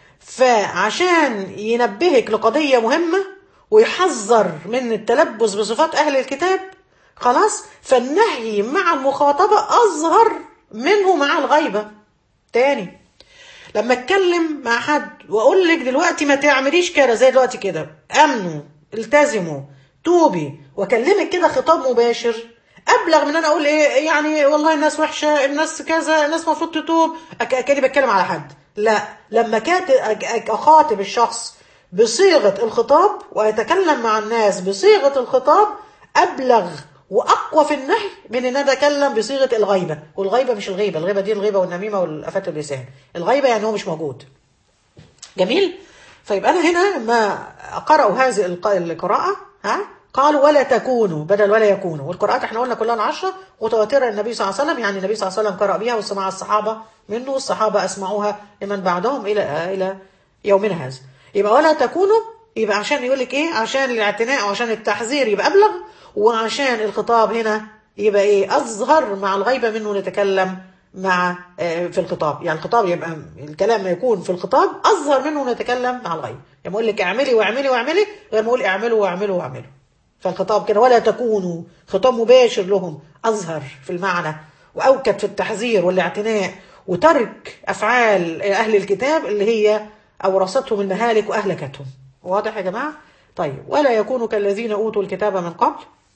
[SPEAKER 1] فعشان ينبهك لقضيه مهمه ويحذر من التلبس بصفات اهل الكتاب خلاص فالنهي مع المخاطبة أظهر منه مع الغيبة تاني لما اتكلم مع حد واقول لك دلوقتي ما تعمليش كده زي دلوقتي كده امنوا التزموا توبي واكلمك كده خطاب مباشر ابلغ من انا اقول ايه يعني والله الناس وحشه الناس كذا الناس المفروض تتوب اكاني بتكلم على حد لا لما كانت اخاطب الشخص بصيغه الخطاب ويتكلم مع الناس بصيغه الخطاب ابلغ واقوى في النهي من ان انا اتكلم بصيغه الغيبه والغيبه مش الغيبه الغيبه دي الغيبه والنميمه والافات اللسان الغيبه يعني هو مش موجود جميل فيبقى انا هنا ما قرأوا هذه القراءه ها قالوا ولا تكونوا بدل ولا يكونوا والقراءات احنا قلنا كلها عشرة متواترة النبي صلى الله عليه وسلم يعني النبي صلى الله عليه وسلم قرأ بها وسمع الصحابة منه والصحابة أسمعوها لمن بعدهم إلى إلى يومنا هذا يبقى ولا تكونوا يبقى عشان يقول لك ايه عشان الاعتناء وعشان التحذير يبقى ابلغ وعشان الخطاب هنا يبقى ايه اظهر مع الغيبه منه نتكلم مع في الخطاب يعني الخطاب يبقى الكلام ما يكون في الخطاب اظهر منه نتكلم مع الغيبه يعني اقول لك اعملي واعملي واعملي غير ما اقول اعملوا واعملوا واعملوا فالخطاب كده ولا تكونوا خطاب مباشر لهم اظهر في المعنى واوكد في التحذير والاعتناء وترك افعال اهل الكتاب اللي هي اورثتهم المهالك واهلكتهم واضح يا جماعه طيب ولا يكونوا كالذين اوتوا الكتاب من قبل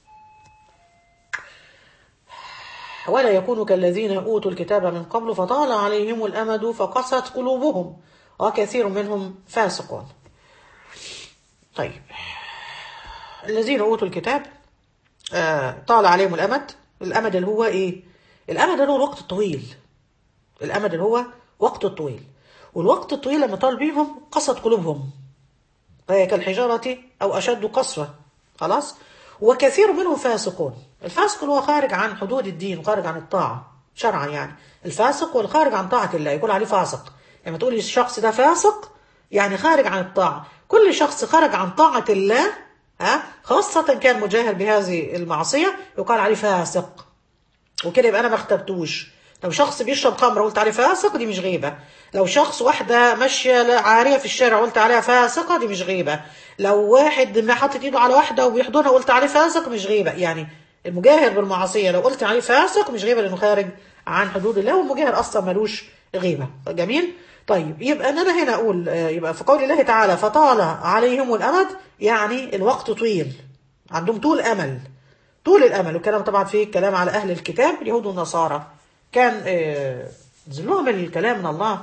[SPEAKER 1] ولا يكونوا كالذين اوتوا الكتاب من قبل فطال عليهم الامد فقست قلوبهم وكثير منهم فاسقون طيب الذين اوتوا الكتاب آه طال عليهم الامد الامد اللي هو ايه الامد اللي هو الوقت الطويل الامد اللي هو وقت الطويل والوقت الطويل لما طال بيهم قست قلوبهم فهي كالحجارة أو أشد قسوة خلاص وكثير منهم فاسقون الفاسق اللي هو خارج عن حدود الدين وخارج عن الطاعة شرعا يعني الفاسق والخارج عن طاعة الله يقول عليه فاسق لما يعني تقولي الشخص ده فاسق يعني خارج عن الطاعة كل شخص خرج عن طاعة الله ها خاصة كان مجاهر بهذه المعصية يقال عليه فاسق وكده يبقى انا ما اخترتوش لو شخص بيشرب خمره قلت عليه فاسق دي مش غيبه لو شخص واحده ماشيه عاريه في الشارع قلت عليها فاسقه دي مش غيبه لو واحد ما حاطط ايده على واحده وبيحضنها قلت عليه فاسق مش غيبه يعني المجاهر بالمعصيه لو قلت عليه فاسق مش غيبه لانه خارج عن حدود الله والمجاهر اصلا ملوش غيبه جميل طيب يبقى ان انا هنا اقول يبقى في قول الله تعالى فطال عليهم الامد يعني الوقت طويل عندهم طول امل طول الامل والكلام طبعا فيه كلام على اهل الكتاب اليهود والنصارى كان نزل لهم الكلام من الله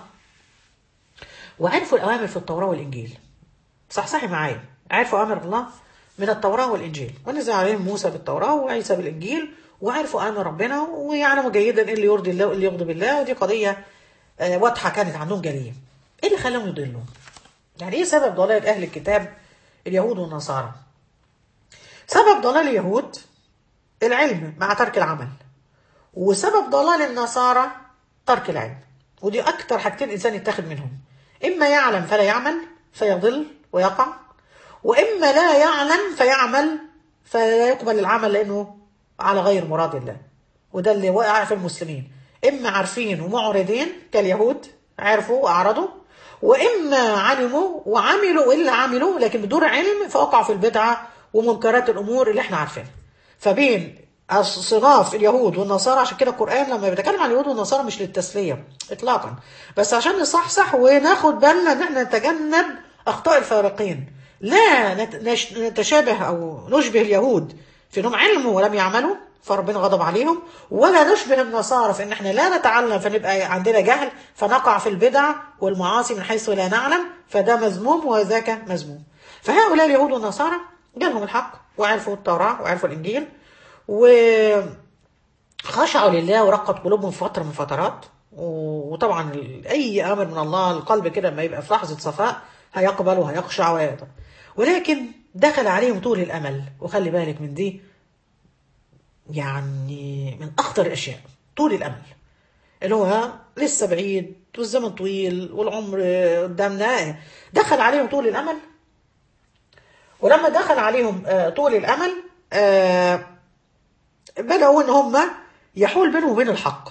[SPEAKER 1] وعرفوا الاوامر في التوراه والانجيل صح صحي معايا عرفوا اوامر الله من التوراه والانجيل ونزل عليهم موسى بالتوراه وعيسى بالانجيل وعرفوا امر ربنا ويعلموا جيدا ايه اللي يرضي الله وايه اللي يغضب الله ودي قضيه واضحه كانت عندهم جليه ايه اللي خلاهم يضلوا يعني ايه سبب ضلال اهل الكتاب اليهود والنصارى سبب ضلال اليهود العلم مع ترك العمل وسبب ضلال النصارى ترك العلم ودي أكتر حاجتين الإنسان يتاخد منهم إما يعلم فلا يعمل فيضل ويقع وإما لا يعلم فيعمل فلا يقبل العمل لأنه على غير مراد الله وده اللي وقع في المسلمين إما عارفين ومعرضين كاليهود عرفوا وأعرضوا وإما علموا وعملوا إلا عملوا لكن بدون علم فوقعوا في البدعة ومنكرات الأمور اللي احنا عارفينها فبين صناف اليهود والنصارى عشان كده القرآن لما بيتكلم عن اليهود والنصارى مش للتسلية إطلاقا بس عشان نصحصح وناخد بالنا إن احنا نتجنب أخطاء الفارقين لا نتشابه أو نشبه اليهود في إنهم علموا ولم يعملوا فربنا غضب عليهم ولا نشبه النصارى في إن احنا لا نتعلم فنبقى عندنا جهل فنقع في البدع والمعاصي من حيث لا نعلم فده مذموم وذاك مذموم فهؤلاء اليهود والنصارى جالهم الحق وعرفوا التوراة وعرفوا الإنجيل وخشعوا لله ورقت قلوبهم في فترة من فترات وطبعا أي أمر من الله القلب كده لما يبقى في لحظة صفاء هيقبل وهيخشع ويقدر ولكن دخل عليهم طول الأمل وخلي بالك من دي يعني من أخطر الأشياء طول الأمل اللي هو لسه بعيد والزمن طويل والعمر قدامنا دخل عليهم طول الأمل ولما دخل عليهم طول الأمل بدأوا إن هم يحول بينهم وبين الحق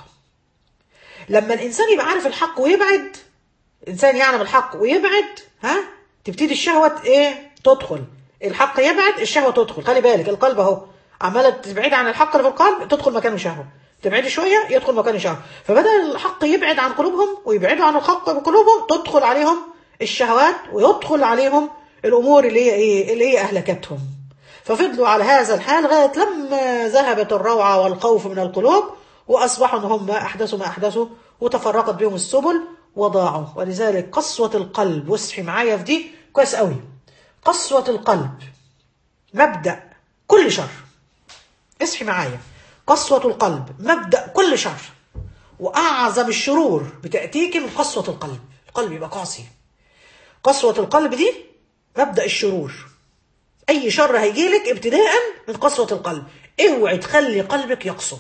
[SPEAKER 1] لما الإنسان يبقى عارف الحق ويبعد إنسان يعلم الحق ويبعد ها تبتدي الشهوة إيه تدخل الحق يبعد الشهوة تدخل خلي بالك القلب أهو عمالة تبعد عن الحق اللي في القلب تدخل مكانه شهوة تبعد شوية يدخل مكانه شهوة فبدأ الحق يبعد عن قلوبهم ويبعدوا عن الحق بقلوبهم تدخل عليهم الشهوات ويدخل عليهم الأمور اللي هي إيه اللي هي أهلكتهم ففضلوا على هذا الحال لغاية لما ذهبت الروعة والخوف من القلوب وأصبحوا إن هم أحدثوا ما أحدثوا وتفرقت بهم السبل وضاعوا ولذلك قسوة القلب واصحي معايا في دي كويس قوي قسوة القلب مبدأ كل شر اصحي معايا قسوة القلب مبدأ كل شر وأعظم الشرور بتأتيك من قسوة القلب القلب يبقى قاسي قسوة القلب دي مبدأ الشرور أي شر هيجيلك ابتداء من قسوة القلب اوعي تخلي قلبك يقسو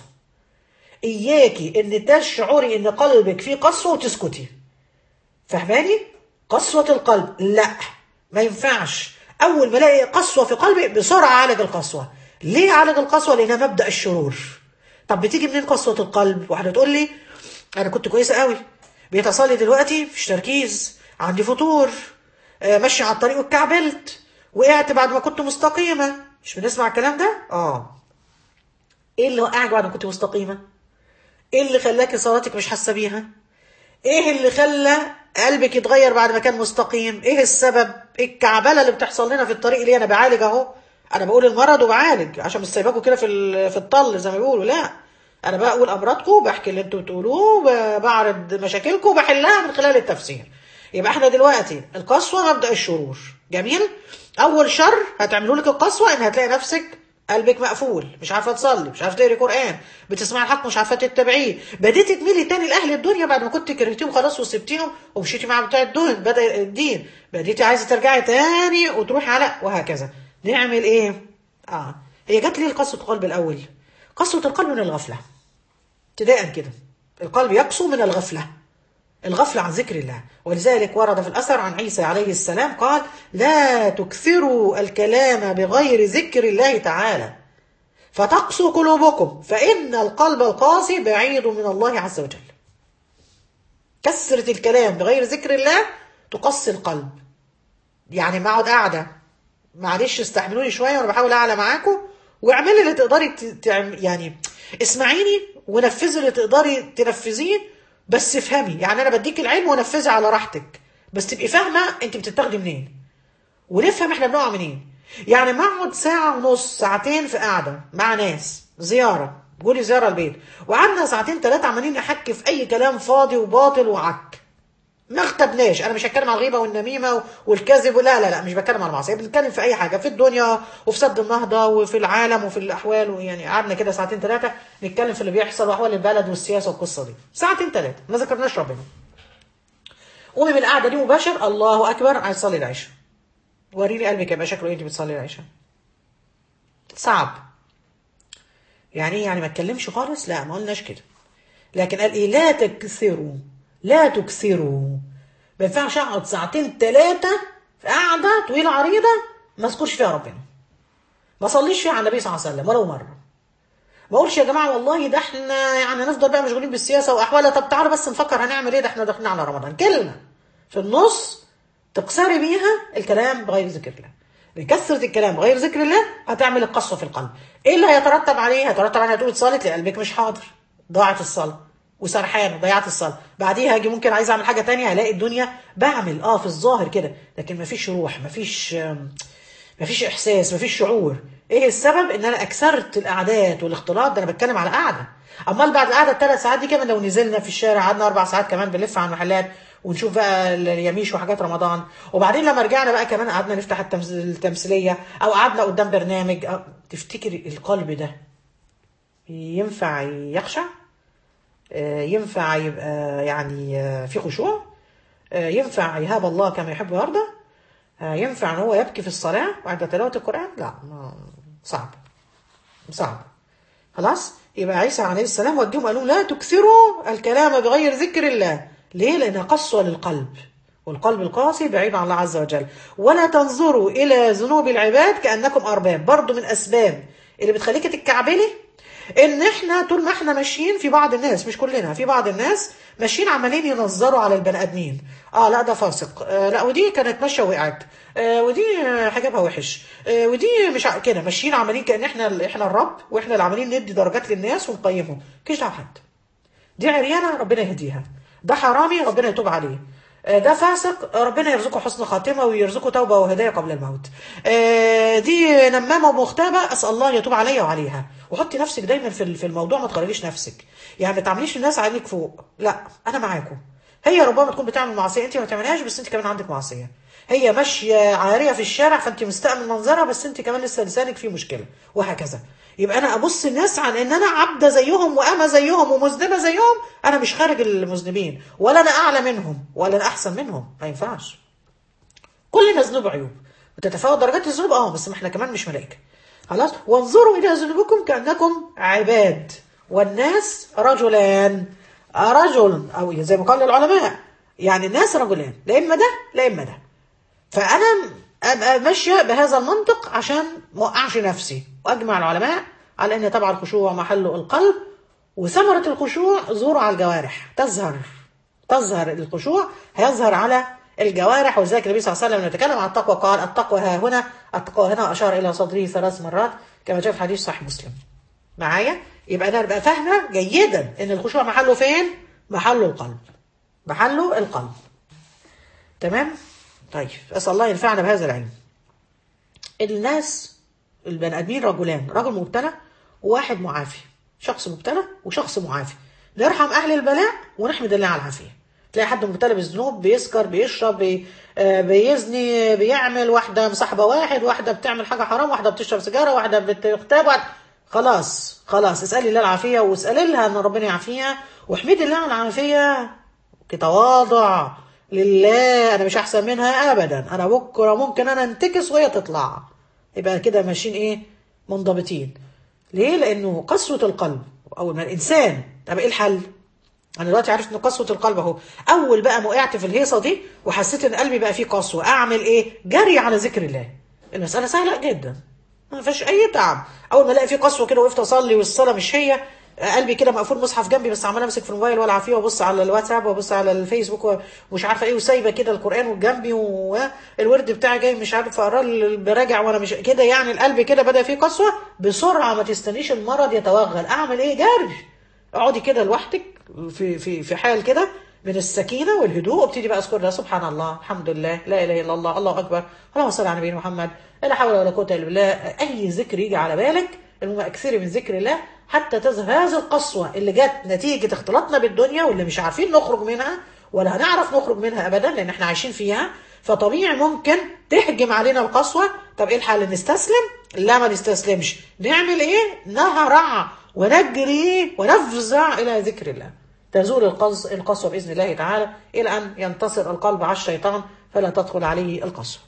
[SPEAKER 1] إياكي إن تشعري إن قلبك فيه قسوة وتسكتي فهماني؟ قسوة القلب لا ما ينفعش أول ما الاقي قسوة في قلبي بسرعة أعالج القسوة ليه أعالج القسوة؟ لأنها مبدأ الشرور طب بتيجي منين قسوة القلب؟ واحدة تقول لي أنا كنت كويسة قوي بيتصلي دلوقتي مفيش تركيز عندي فطور ماشي على الطريق واتكعبلت وقعت بعد ما كنت مستقيمة مش بنسمع الكلام ده؟ اه ايه اللي وقعك بعد ما كنت مستقيمة؟ ايه اللي خلاكي صلاتك مش حاسة بيها؟ ايه اللي خلى قلبك يتغير بعد ما كان مستقيم؟ ايه السبب؟ ايه الكعبلة اللي بتحصل لنا في الطريق اللي انا بعالج اهو؟ انا بقول المرض وبعالج عشان مش سايباكوا كده في في الطل زي ما بيقولوا لا انا بقول امراضكم بحكي اللي انتوا بتقولوه بعرض مشاكلكم وبحلها من خلال التفسير يبقى احنا دلوقتي القسوة مبدأ الشرور جميل اول شر هتعملوا لك القسوة ان هتلاقي نفسك قلبك مقفول مش عارفه تصلي مش عارفه تقري قران بتسمعي الحق مش عارفه تتبعيه بديتي تميلي تاني لاهل الدنيا بعد ما كنت كرهتيهم خلاص وسبتيهم ومشيتي مع بتاع الدين بدا الدين بديتي عايزه ترجعي تاني وتروحي على وهكذا نعمل ايه اه هي جت لي القسوه القلب الاول قسوه القلب من الغفله ابتداء كده القلب يقسو من الغفله الغفلة عن ذكر الله ولذلك ورد في الأثر عن عيسى عليه السلام قال لا تكثروا الكلام بغير ذكر الله تعالى فتقسو قلوبكم فإن القلب القاسي بعيد من الله عز وجل كثرة الكلام بغير ذكر الله تقسي القلب يعني ما اقعد قاعدة معلش استحملوني شوية وانا بحاول اعلى معاكم واعملي اللي تقدري ت- تعم- يعني اسمعيني ونفذي اللي تقدري تنفذيه بس افهمي يعني انا بديك العلم ونفذي على راحتك بس تبقي فاهمة انت بتتاخدي منين ونفهم احنا بنقع منين يعني ما اقعد ساعة ونص ساعتين في قاعدة مع ناس زيارة قولي زيارة البيت وقعدنا ساعتين ثلاثة عمالين نحكي في أي كلام فاضي وباطل وعك ما اغتبناش انا مش هتكلم على الغيبه والنميمه والكذب لا لا لا مش بتكلم على المعصيه بنتكلم في اي حاجه في الدنيا وفي سد النهضه وفي العالم وفي الاحوال يعني قعدنا كده ساعتين ثلاثه نتكلم في اللي بيحصل واحوال البلد والسياسه والقصه دي ساعتين ثلاثه ما ذكرناش ربنا قومي من القعده دي مباشر الله اكبر عايز تصلي العشاء وريني قلبك يبقى شكله ايه انت بتصلي العشاء صعب يعني ايه يعني ما اتكلمش خالص لا ما قلناش كده لكن قال ايه لا تكثروا لا تكثروا ما ينفعش اقعد ساعتين ثلاثه في قعده طويله عريضه ما اذكرش فيها ربنا ما صليش فيها على النبي صلى الله عليه وسلم ولو مره ما اقولش يا جماعه والله ده احنا يعني نفضل بقى مشغولين بالسياسه واحوالها طب تعالوا بس نفكر هنعمل ايه ده احنا داخلين على رمضان كلمه في النص تكسري بيها الكلام بغير ذكر الله لكثرة الكلام بغير ذكر الله هتعمل القسوة في القلب ايه اللي هيترتب عليه هيترتب عليها تقول صلت لقلبك مش حاضر ضاعت الصلاة وسرحانة ضيعت الصلاة بعديها هاجي ممكن عايز اعمل حاجة تانية هلاقي الدنيا بعمل اه في الظاهر كده لكن مفيش روح مفيش آم، مفيش احساس مفيش شعور ايه السبب ان انا اكثرت القعدات والاختلاط ده انا بتكلم على قعده امال بعد القعده الثلاث ساعات دي كمان لو نزلنا في الشارع قعدنا اربع ساعات كمان بنلف على المحلات ونشوف بقى اليميش وحاجات رمضان وبعدين لما رجعنا بقى كمان قعدنا نفتح التمس- التمثيليه او قعدنا قدام برنامج أو تفتكر القلب ده ينفع يخشع آه، ينفع يبقى يعني آه، في خشوع آه، ينفع يهاب الله كما يحب ويرضى آه، ينفع ان هو يبكي في الصلاه بعد تلاوه القران لا ما صعب صعب خلاص يبقى عيسى عليه السلام وجههم قالوا لا تكثروا الكلام بغير ذكر الله ليه لانها قسوه للقلب والقلب القاسي بعيد عن الله عز وجل ولا تنظروا الى ذنوب العباد كانكم ارباب برضو من اسباب اللي بتخليك تتكعبلي ان احنا طول ما احنا ماشيين في بعض الناس مش كلنا في بعض الناس ماشيين عمالين ينظروا على البني ادمين اه لا ده فاسق آه لا ودي كانت ماشيه وقعت آه ودي آه، حجابها وحش آه ودي مش ع- كده ماشيين عمالين كان احنا احنا الرب واحنا اللي عمالين ندي درجات للناس ونقيمهم مفيش دعوه بحد دي عريانه ربنا يهديها ده حرامي ربنا يتوب عليه آه، ده فاسق ربنا يرزقه حسن خاتمه ويرزقه توبه وهدايه قبل الموت آه، دي نمامه ومغتابه اسال الله يتوب عليا وعليها وحطي نفسك دايما في في الموضوع ما تخرجيش نفسك يعني ما تعمليش الناس عينك فوق لا انا معاكم هي ربما تكون بتعمل معصيه انت ما تعملهاش بس انت كمان عندك معصيه هي ماشيه عاريه في الشارع فانت مستأمن منظرها بس انت كمان لسه لسانك فيه مشكله وهكذا يبقى انا ابص الناس عن ان انا عبده زيهم وامه زيهم ومذنبه زيهم انا مش خارج المذنبين ولا انا اعلى منهم ولا انا احسن منهم ما ينفعش كلنا ذنوب عيوب وتتفاوت درجات الذنوب اه بس ما احنا كمان مش ملائكه خلاص وانظروا الى ذنوبكم كانكم عباد والناس رجلان رجل او زي ما قال العلماء يعني الناس رجلان لا اما ده لا اما ده فانا ابقى ماشيه بهذا المنطق عشان ما اوقعش نفسي واجمع العلماء على ان طبعا الخشوع محله القلب وثمره الخشوع ظهور على الجوارح تظهر تظهر الخشوع هيظهر على الجوارح ولذلك النبي صلى الله عليه وسلم لما يتكلم عن التقوى قال التقوى ها هنا التقوى هنا اشار الى صدره ثلاث مرات كما جاء في حديث صحيح مسلم معايا يبقى انا ابقى فاهمه جيدا ان الخشوع محله فين محله القلب محله القلب تمام طيب اسال الله ينفعنا بهذا العلم الناس البني ادمين رجلان رجل مبتلى وواحد معافي شخص مبتلى وشخص معافي نرحم اهل البلاء ونحمد الله على العافيه تلاقي حد مبتلى بالذنوب بيسكر بيشرب بي آه، بيزني بيعمل واحده مصاحبه واحد واحده بتعمل حاجه حرام واحده بتشرب سيجاره واحده بتغتاب واحد خلاص خلاص اسالي الله العافيه واسالي لها ان ربنا يعافيها واحمدي الله على العافيه كتواضع لله انا مش احسن منها ابدا انا بكره ممكن انا انتكس وهي تطلع يبقى كده ماشيين ايه منضبطين ليه لانه قسوه القلب اول ما الانسان طب ايه الحل انا دلوقتي عرفت ان قسوه القلب اهو اول بقى ما وقعت في الهيصه دي وحسيت ان قلبي بقى فيه قسوه اعمل ايه جري على ذكر الله المساله سهله جدا ما فيش اي تعب اول ما الاقي فيه قسوه كده وقفت اصلي والصلاه مش هي قلبي كده مقفول مصحف جنبي بس عمال امسك في الموبايل والعب فيه وابص على الواتساب وابص على الفيسبوك ومش عارفه ايه وسايبه كده القران جنبي والورد بتاعي جاي مش عارف اقراه براجع وانا مش كده يعني القلب كده بدا فيه قسوه بسرعه ما تستنيش المرض يتوغل اعمل ايه جري اقعدي كده لوحدك في في في حال كده من السكينه والهدوء وابتدي بقى اذكر الله سبحان الله الحمد لله لا اله الا الله الله اكبر اللهم صل على نبينا محمد لا حول ولا قوه الا بالله اي ذكر يجي على بالك المهم اكثري من ذكر الله حتى تذهب هذه القسوه اللي جت نتيجه اختلاطنا بالدنيا واللي مش عارفين نخرج منها ولا هنعرف نخرج منها ابدا لان احنا عايشين فيها فطبيعي ممكن تهجم علينا القسوه طب ايه الحل نستسلم لا ما نستسلمش نعمل ايه نهرع ونجري ونفزع الى ذكر الله تزول القسوه باذن الله تعالى الى ان ينتصر القلب على الشيطان فلا تدخل عليه القسوه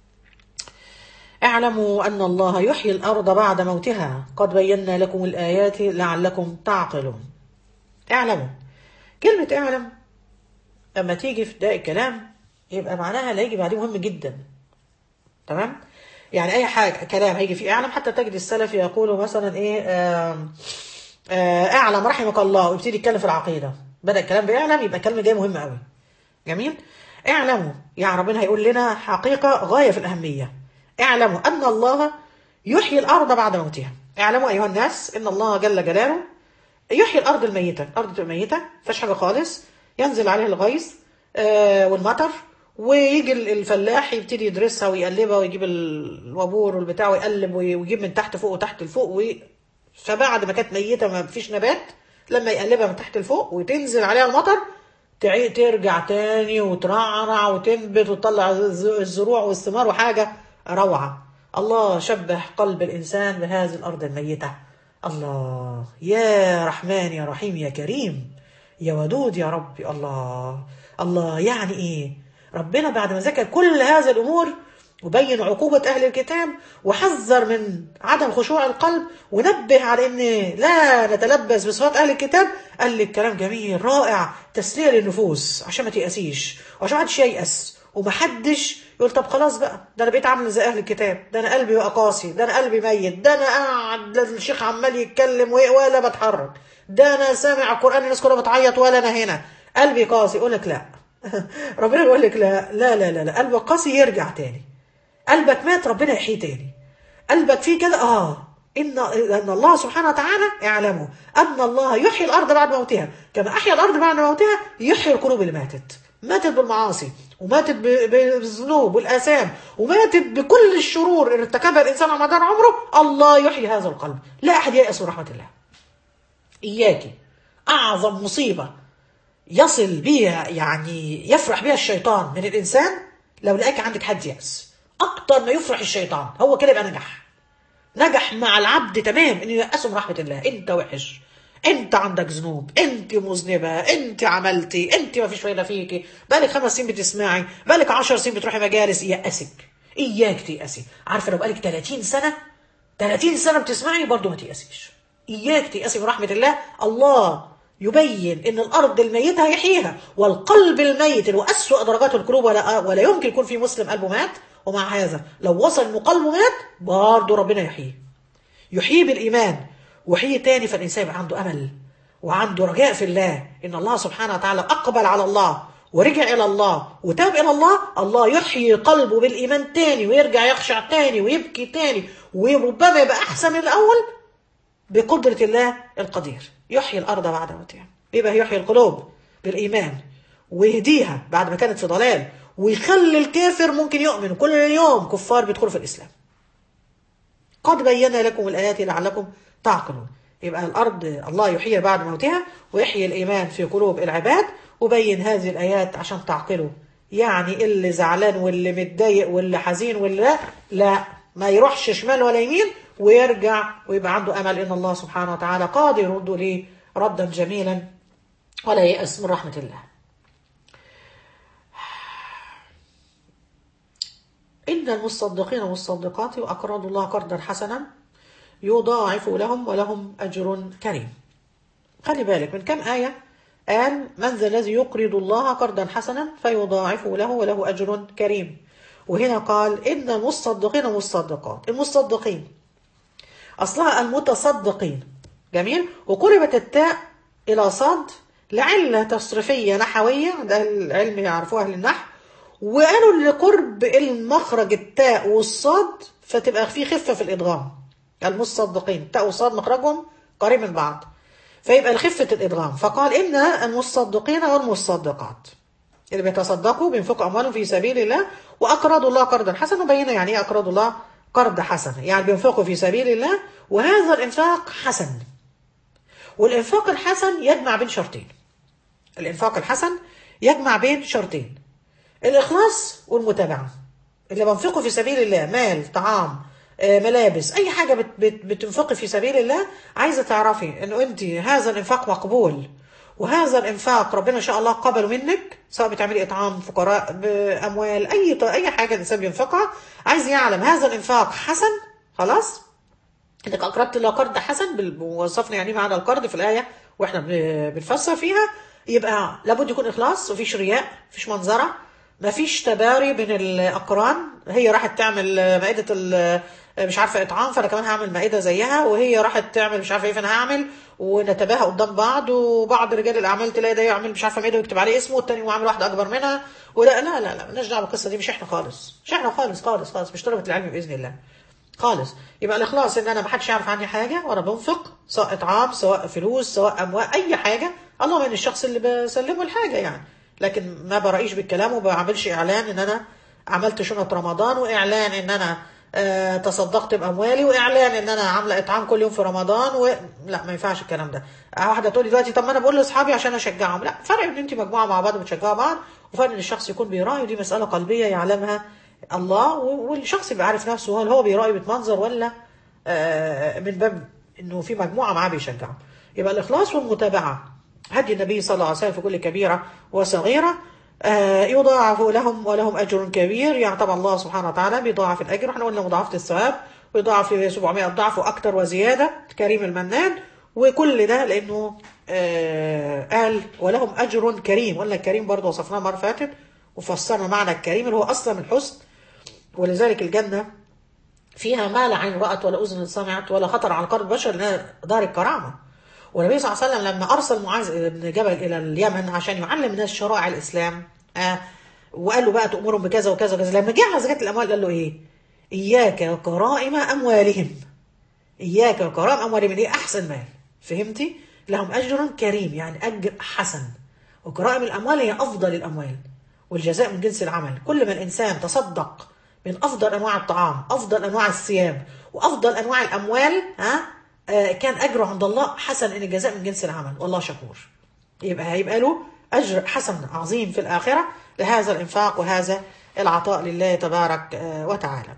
[SPEAKER 1] اعلموا أن الله يحيي الأرض بعد موتها قد بينا لكم الآيات لعلكم تعقلون اعلموا كلمة اعلم لما تيجي في داء الكلام يبقى معناها اللي هيجي بعديه مهم جدا تمام يعني أي حاجة كلام هيجي فيه اعلم حتى تجد السلف يقولوا مثلا إيه آآ آآ اعلم رحمك الله ويبتدي يتكلم في العقيدة بدأ الكلام بيعلم يبقى كلمة جاية مهمة قوي جميل اعلموا يعني ربنا هيقول لنا حقيقة غاية في الأهمية اعلموا أن الله يحيي الأرض بعد موتها اعلموا أيها الناس أن الله جل جلاله يحيي الأرض الميتة الأرض تبقى ميتة فيش حاجة خالص ينزل عليها الغيث آه والمطر ويجي الفلاح يبتدي يدرسها ويقلبها ويجيب الوابور والبتاع ويقلب ويجيب من تحت فوق وتحت لفوق وي... فبعد ما كانت ميتة ما فيش نبات لما يقلبها من تحت لفوق وتنزل عليها المطر ترجع تاني وترعرع وتنبت وتطلع الزروع والثمار وحاجة روعة الله شبه قلب الإنسان بهذه الأرض الميتة الله يا رحمن يا رحيم يا كريم يا ودود يا ربي الله الله يعني إيه ربنا بعد ما ذكر كل هذه الأمور وبين عقوبة أهل الكتاب وحذر من عدم خشوع القلب ونبه على أن لا نتلبس بصفات أهل الكتاب قال لي الكلام جميل رائع تسلية للنفوس عشان ما تيأسيش وعشان ما حدش ييأس ومحدش يقول طب خلاص بقى ده انا بقيت عامل زي اهل الكتاب ده انا قلبي بقى قاسي ده انا قلبي ميت ده انا قاعد الشيخ عمال يتكلم ولا بتحرك ده انا سامع القران الناس كلها بتعيط ولا انا هنا قلبي قاسي يقول لك لا ربنا يقول لك لا لا لا لا, لا. قلبك قاسي يرجع تاني قلبك مات ربنا يحييه تاني قلبك فيه كده اه إن أن الله سبحانه وتعالى اعلموا أن الله يحيي الأرض بعد موتها كما أحيا الأرض بعد موتها يحيي القلوب اللي ماتت ماتت بالمعاصي وماتت بالذنوب والآثام وماتت بكل الشرور اللي ارتكبها الإنسان على مدار عمره الله يحيي هذا القلب لا أحد ييأس من رحمة الله إياك أعظم مصيبة يصل بها يعني يفرح بها الشيطان من الإنسان لو لقاك عندك حد يأس أكتر ما يفرح الشيطان هو كده يبقى نجح نجح مع العبد تمام إنه ييأسه من رحمة الله أنت وحش انت عندك ذنوب انت مذنبه انت عملتي انت ما فيش فايده فيكي بقالك خمس سنين بتسمعي بقالك 10 سنين بتروحي مجالس يأسك اياك تيأسي عارفه لو بقالك 30 سنه 30 سنه بتسمعي برضه ما تيأسيش اياك تيأسي من رحمه الله الله يبين ان الارض الميته هيحييها والقلب الميت اللي هو اسوء درجات القلوب ولا ولا يمكن يكون في مسلم قلبه مات ومع هذا لو وصل انه قلبه مات برضه ربنا يحييه يحييه بالايمان وحي تاني فالإنسان يبقى عنده أمل وعنده رجاء في الله إن الله سبحانه وتعالى أقبل على الله ورجع إلى الله وتاب إلى الله الله يحيي قلبه بالإيمان تاني ويرجع يخشع تاني ويبكي تاني وربما يبقى أحسن من الأول بقدرة الله القدير يحيي الأرض بعد موتها يبقى يحيي القلوب بالإيمان ويهديها بعد ما كانت في ضلال ويخلي الكافر ممكن يؤمن كل يوم كفار بيدخلوا في الإسلام قد بينا لكم الآيات لعلكم تعقلون يبقى الأرض الله يحيي بعد موتها ويحيي الإيمان في قلوب العباد وبين هذه الآيات عشان تعقلوا يعني اللي زعلان واللي متضايق واللي حزين واللي لا لا ما يروحش شمال ولا يمين ويرجع ويبقى عنده أمل إن الله سبحانه وتعالى قادر يرد ليه ردا جميلا ولا يأس من رحمة الله إن المصدقين والصدقات وأقرضوا الله قرضا حسنا يضاعف لهم ولهم أجر كريم خلي بالك من كم آية قال من ذا الذي يقرض الله قرضا حسنا فيضاعفه له وله أجر كريم وهنا قال إن المصدقين والمصدقات المصدقين أصلها المتصدقين جميل وقربت التاء إلى صاد لعلة تصريفية نحوية ده العلم يعرفوه أهل النحو وقالوا لقرب المخرج التاء والصاد فتبقى في خفة في الإدغام المصدقين التاء والصاد مخرجهم قريب من بعض فيبقى لخفة الإدغام فقال إن المصدقين والمصدقات اللي بيتصدقوا بينفقوا أموالهم في سبيل الله وأقرضوا الله قرضا حسنا وبينا يعني إيه أقرضوا الله قرض حسن يعني بينفقوا في سبيل الله وهذا الإنفاق حسن والإنفاق الحسن يجمع بين شرطين الإنفاق الحسن يجمع بين شرطين الإخلاص والمتابعة اللي بنفقه في سبيل الله مال طعام آه، ملابس أي حاجة بت بت بتنفقي في سبيل الله عايزة تعرفي إنه أنت هذا الإنفاق مقبول وهذا الإنفاق ربنا إن شاء الله قبله منك سواء بتعملي إطعام فقراء بأموال أي ط- أي حاجة الإنسان بينفقها عايز يعلم هذا الإنفاق حسن خلاص انك اقرضت الله قرض حسن بال- ووصفنا يعني معنى القرض في الايه واحنا بن- بنفسر فيها يبقى لابد يكون اخلاص مفيش رياء مفيش منظره مفيش تباري بين الاقران هي راحت تعمل مائده ال- مش عارفه اطعام فانا كمان هعمل مائده زيها وهي راحت تعمل مش عارفه ايه فانا هعمل ونتباهى قدام بعض وبعض رجال الاعمال تلاقي ده يعمل مش عارفه مائده ويكتب عليه اسمه والتاني يعمل واحده اكبر منها ولا لا لا لا مالناش دعوه بالقصه دي مش احنا خالص مش احنا خالص خالص خالص مش طلبه العلم باذن الله خالص يبقى الاخلاص ان انا ما حدش يعرف عني حاجه وانا بنفق سواء اطعام سواء فلوس سواء اموال اي حاجه اللهم ان الشخص اللي بسلمه الحاجه يعني لكن ما برأيش بالكلام وما بعملش اعلان ان انا عملت شنط رمضان واعلان ان انا آه تصدقت باموالي واعلان ان انا عامله اطعام كل يوم في رمضان و... لا ما ينفعش الكلام ده واحده تقول لي دلوقتي طب ما انا بقول لاصحابي عشان اشجعهم لا فرق ان انت مجموعه مع بعض بتشجعوا بعض وفرق ان الشخص يكون بيراعي ودي مساله قلبيه يعلمها الله و- والشخص يبقى عارف نفسه هل هو بيراعي بيتمنظر ولا آه، من باب انه في مجموعه معاه بيشجعه يبقى الاخلاص والمتابعه هدي النبي صلى الله عليه وسلم في كل كبيره وصغيره آه، يضاعف لهم ولهم اجر كبير يعني طبعا الله سبحانه وتعالى بيضاعف الاجر احنا قلنا مضاعفه الثواب ويضاعف ل 700 ضعف واكثر وزياده كريم المنان وكل ده لانه آه، قال ولهم اجر كريم قلنا الكريم برضه وصفناه مره فاتت وفسرنا معنى الكريم اللي هو اصلا الحسن ولذلك الجنة فيها ما لا عين رأت ولا أذن سمعت ولا خطر على قلب بشر لأنها دار الكرامة والنبي صلى الله عليه وسلم لما أرسل معاذ بن جبل إلى اليمن عشان يعلم الناس شرائع الإسلام آه وقال له بقى تأمرهم بكذا وكذا وكذا لما جه على زكاة الأموال قال له إيه؟ إياك وكرائم أموالهم إياك وكرائم أموالهم دي أحسن مال فهمتي؟ لهم أجر كريم يعني أجر حسن وكرائم الأموال هي أفضل الأموال والجزاء من جنس العمل كل ما الإنسان تصدق من أفضل أنواع الطعام أفضل أنواع الثياب وأفضل أنواع الأموال ها آه كان أجره عند الله حسن إن الجزاء من جنس العمل والله شكور يبقى هيبقى له أجر حسن عظيم في الآخرة لهذا الإنفاق وهذا العطاء لله تبارك آه وتعالى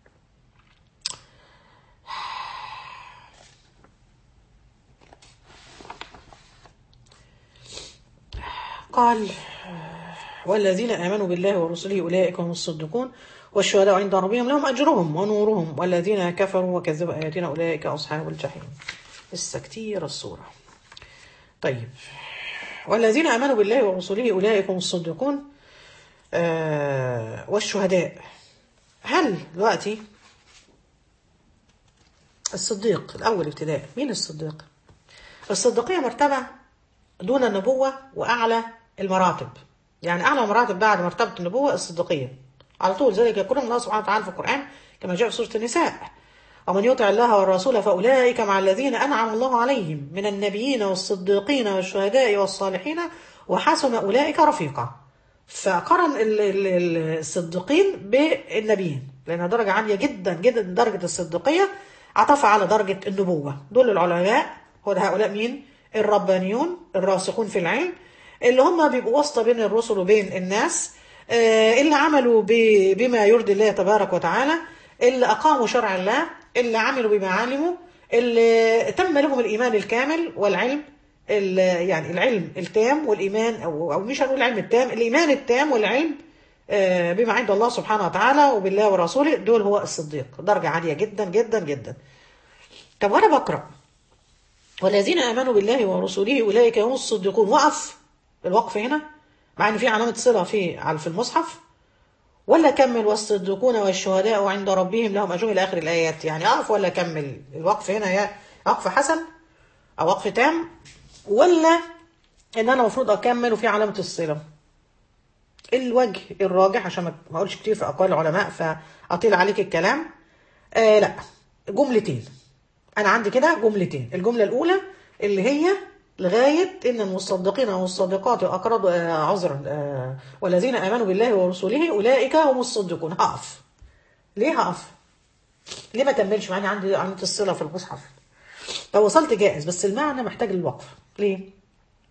[SPEAKER 1] قال والذين آمنوا بالله ورسله أولئك هم الصديقون والشهداء عند ربهم لهم أجرهم ونورهم والذين كفروا وكذبوا آياتنا أولئك أصحاب الجحيم لسه كتير الصورة طيب والذين آمنوا بالله ورسله أولئك هم الصديقون آه والشهداء هل دلوقتي الصديق الأول ابتداء مين الصديق الصديقية مرتبة دون النبوة وأعلى المراتب يعني أعلى مراتب بعد مرتبة النبوة الصديقية على طول ذلك يقول الله سبحانه وتعالى في القرآن كما جاء في سورة النساء ومن يطع الله والرسول فأولئك مع الذين أنعم الله عليهم من النبيين والصديقين والشهداء والصالحين وحسن أولئك رفيقا فقارن الصديقين بالنبيين لأنها درجة عالية جدا جدا درجة الصديقية عطف على درجة النبوة دول العلماء هؤلاء مين؟ الربانيون الراسخون في العلم اللي هم بيبقوا واسطة بين الرسل وبين الناس اللي عملوا بما يرضي الله تبارك وتعالى اللي أقاموا شرع الله اللي عملوا بما علموا اللي تم لهم الإيمان الكامل والعلم يعني العلم التام والإيمان أو, أو مش هنقول العلم التام الإيمان التام والعلم بما عند الله سبحانه وتعالى وبالله ورسوله دول هو الصديق درجة عالية جدا جدا جدا طب وأنا بقرأ والذين آمنوا بالله ورسوله أولئك هم الصديقون وقف الوقف هنا مع ان في علامه صله في على في المصحف ولا كمل والصديقون والشهداء عند ربهم لهم اجرهم الى اخر الايات يعني اقف ولا كمل الوقف هنا يا وقف حسن او وقف تام ولا ان انا المفروض اكمل وفي علامه الصله الوجه الراجح عشان ما ما اقولش كتير في اقوال العلماء فاطيل عليك الكلام آه لا جملتين انا عندي كده جملتين الجمله الاولى اللي هي لغايه ان المصدقين والصادقات واقرضوا آه عذرا آه والذين امنوا بالله ورسوله اولئك هم الصديقون هقف ليه هقف ليه ما كملش مع اني عندي علامه الصله في المصحف لو وصلت جائز بس المعنى محتاج للوقف ليه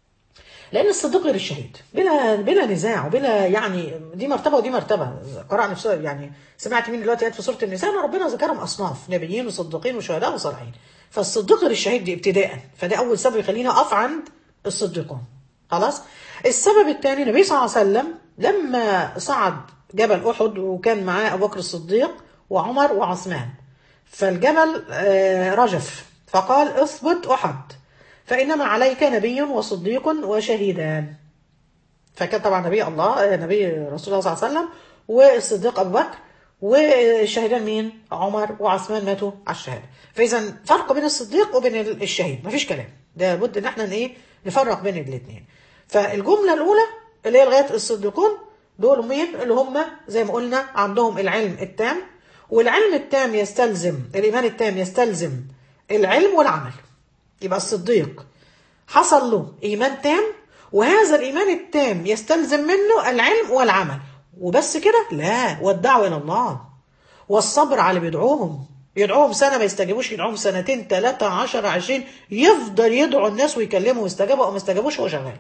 [SPEAKER 1] لان الصديق غير الشهيد بلا بلا نزاع وبلا يعني دي مرتبه ودي مرتبه قرانا في سورة يعني سمعت مين دلوقتي قاعد في سوره النساء ان ربنا ذكرهم اصناف نبيين وصديقين وشهداء وصالحين فالصديق غير الشهيد دي ابتداء فده اول سبب يخليني اقف عند الصديقون خلاص السبب الثاني النبي صلى الله عليه وسلم لما صعد جبل احد وكان معاه ابو بكر الصديق وعمر وعثمان فالجبل آه، رجف فقال اثبت احد فإنما عليك نبي وصديق وشهيدان فكان طبعا نبي الله نبي رسول الله صلى الله عليه وسلم والصديق أبو بكر والشهيدان مين؟ عمر وعثمان ماتوا على الشهادة فإذا فرق بين الصديق وبين الشهيد مفيش كلام ده لابد إن احنا إيه نفرق بين الاثنين فالجملة الأولى اللي هي لغاية الصديقون دول مين اللي هم زي ما قلنا عندهم العلم التام والعلم التام يستلزم الإيمان التام يستلزم العلم والعمل يبقى الصديق حصل له إيمان تام وهذا الإيمان التام يستلزم منه العلم والعمل وبس كده لا والدعوة إلى الله والصبر على اللي بيدعوهم يدعوهم سنة ما يستجيبوش يدعوهم سنتين ثلاثة عشر عشرين يفضل يدعو الناس ويكلمهم ويستجابوا أو ما يستجابوش هو شغال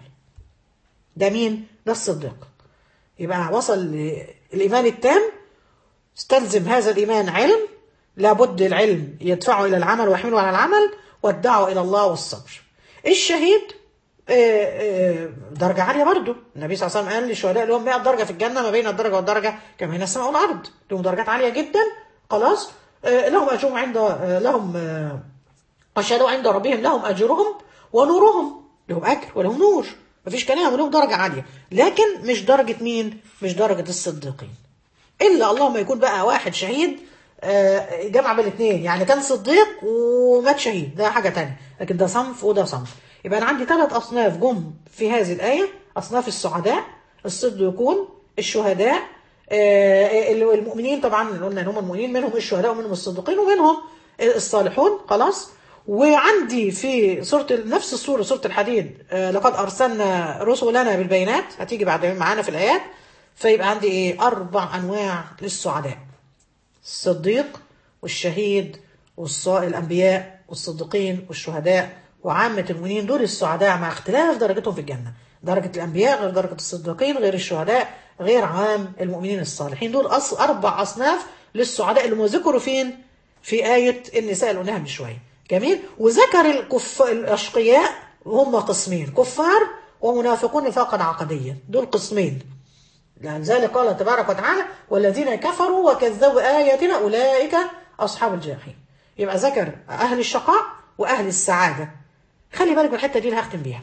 [SPEAKER 1] ده مين؟ ده الصديق يبقى وصل الإيمان التام استلزم هذا الإيمان علم لابد العلم يدفعه إلى العمل ويحمله على العمل والدعوة إلى الله والصبر الشهيد آه، آه، درجة عالية برضو النبي صلى الله عليه وسلم قال للشهداء لهم 100 درجة في الجنة ما بين الدرجة والدرجة كما بين السماء والأرض لهم درجات عالية جدا خلاص آه، لهم أجرهم عند آه، لهم آه، وشهدوا عند ربهم لهم أجرهم ونورهم لهم أجر ولهم نور مفيش كلام لهم درجة عالية لكن مش درجة مين مش درجة الصديقين إلا اللهم يكون بقى واحد شهيد آه، جمع بين الاثنين يعني كان صديق ومات شهيد ده حاجة تانية لكن ده صنف وده صنف يبقى أنا عندي ثلاث أصناف جم في هذه الآية أصناف السعداء الصديقون الشهداء آه، المؤمنين طبعا قلنا ان هم المؤمنين منهم الشهداء ومنهم الصديقين ومنهم الصالحون خلاص وعندي في سورة نفس السورة سورة الحديد آه، لقد أرسلنا رسلنا بالبينات هتيجي بعد معانا في الآيات فيبقى عندي إيه أربع أنواع للسعداء الصديق والشهيد والأنبياء والصديقين والشهداء وعامة المؤمنين دول السعداء مع اختلاف درجتهم في الجنة درجة الأنبياء غير درجة الصديقين غير الشهداء غير عام المؤمنين الصالحين دول أص... أربع أصناف للسعداء اللي هم ذكروا فين في آية النساء اللي قلناها من شوية جميل وذكر الكف... الأشقياء هم قسمين كفار ومنافقون نفاقا عقديا دول قسمين لذلك قال تبارك وتعالى والذين كفروا وكذبوا آياتنا أولئك أصحاب الجحيم يبقى ذكر أهل الشقاء وأهل السعادة خلي بالك من الحتة دي اللي هختم بيها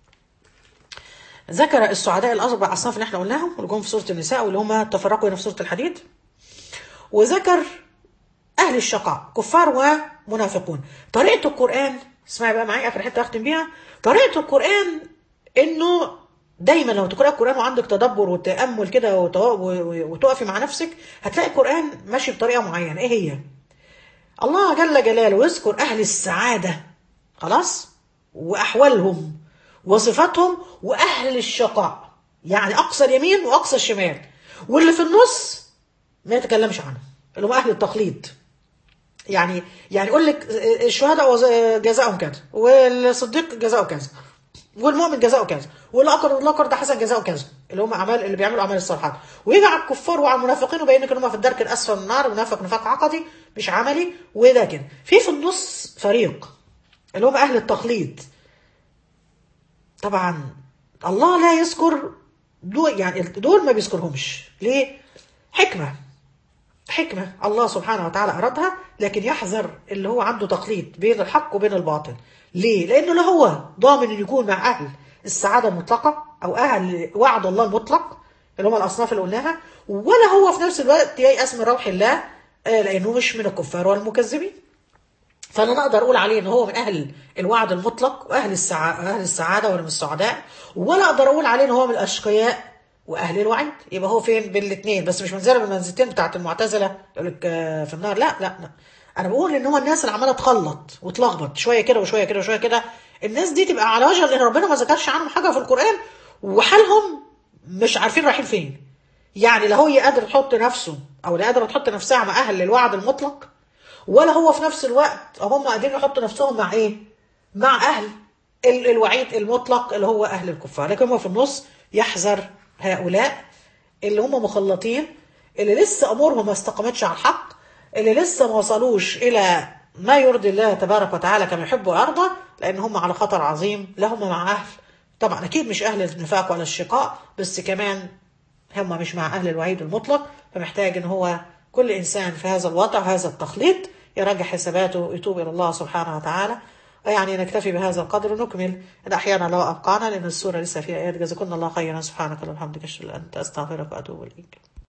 [SPEAKER 1] ذكر السعداء الأربع أصناف اللي احنا قلناهم اللي جم في سورة النساء واللي هم تفرقوا هنا في سورة الحديد وذكر أهل الشقاء كفار ومنافقون طريقة القرآن اسمعي بقى معايا آخر حتة أختم بيها طريقة القرآن إنه دايما لو تقرأ القرآن وعندك تدبر وتأمل كده وت- و- وتقفي مع نفسك هتلاقي القرآن ماشي بطريقة معينة إيه هي؟ الله جل جلاله يذكر أهل السعادة خلاص وأحوالهم وصفاتهم وأهل الشقاء يعني أقصى اليمين وأقصى الشمال واللي في النص ما يتكلمش عنه اللي هم أهل التقليد يعني يعني يقول لك الشهداء وز- جزاؤهم كذا والصديق جزاؤه كذا والمؤمن جزاؤه كذا والاقر والاقر ده حسن جزاؤه كذا اللي هم اعمال اللي بيعملوا اعمال الصالحات ويجي على الكفار وعلى المنافقين وبين ان هم في الدرك الاسفل من النار منافق نفاق عقدي مش عملي وده كده في في النص فريق اللي هم اهل التقليد طبعا الله لا يذكر دول يعني دول ما بيذكرهمش ليه حكمه حكمة الله سبحانه وتعالى أرادها لكن يحذر اللي هو عنده تقليد بين الحق وبين الباطل ليه؟ لأنه لا هو ضامن أن يكون مع أهل السعادة المطلقة او اهل وعد الله المطلق اللي هم الاصناف اللي قلناها ولا هو في نفس الوقت ييأس من روح الله آه، لانه مش من الكفار والمكذبين فانا نقدر اقول عليه ان هو من اهل الوعد المطلق واهل السعا... اهل السعاده ولا من السعداء ولا اقدر اقول عليه ان هو من الاشقياء واهل الوعيد يبقى هو فين بين الاثنين بس مش منزله من المنزلتين بتاعت المعتزله يقول لك آه، في النار لا لا لا انا بقول ان هو الناس اللي عماله تخلط وتلخبط شويه كده وشويه كده وشويه كده الناس دي تبقى على وجه لان ربنا ما ذكرش عنهم حاجه في القران وحالهم مش عارفين رايحين فين يعني لا هي قادره تحط نفسه او لا قادره تحط نفسها مع اهل الوعد المطلق ولا هو في نفس الوقت هم قادرين يحطوا نفسهم مع ايه؟ مع اهل ال- الوعيد المطلق اللي هو اهل الكفار لكن هو في النص يحذر هؤلاء اللي هم مخلطين اللي لسه امورهم ما استقامتش على الحق اللي لسه ما وصلوش الى ما يرضي الله تبارك وتعالى كما يحب ويرضى لان هم على خطر عظيم لا هم مع اهل طبعا اكيد مش اهل النفاق ولا الشقاء بس كمان هم مش مع أهل الوعيد المطلق فمحتاج إن هو كل إنسان في هذا الوضع وهذا التخليط يراجع حساباته ويتوب إلى الله سبحانه وتعالى يعني نكتفي بهذا القدر ونكمل إن أحيانا لو أبقانا لأن السورة لسه فيها آيات جزاكم الله خيرا سبحانك اللهم وبحمدك أشهد أن لا إله إلا أنت أستغفرك وأتوب إليك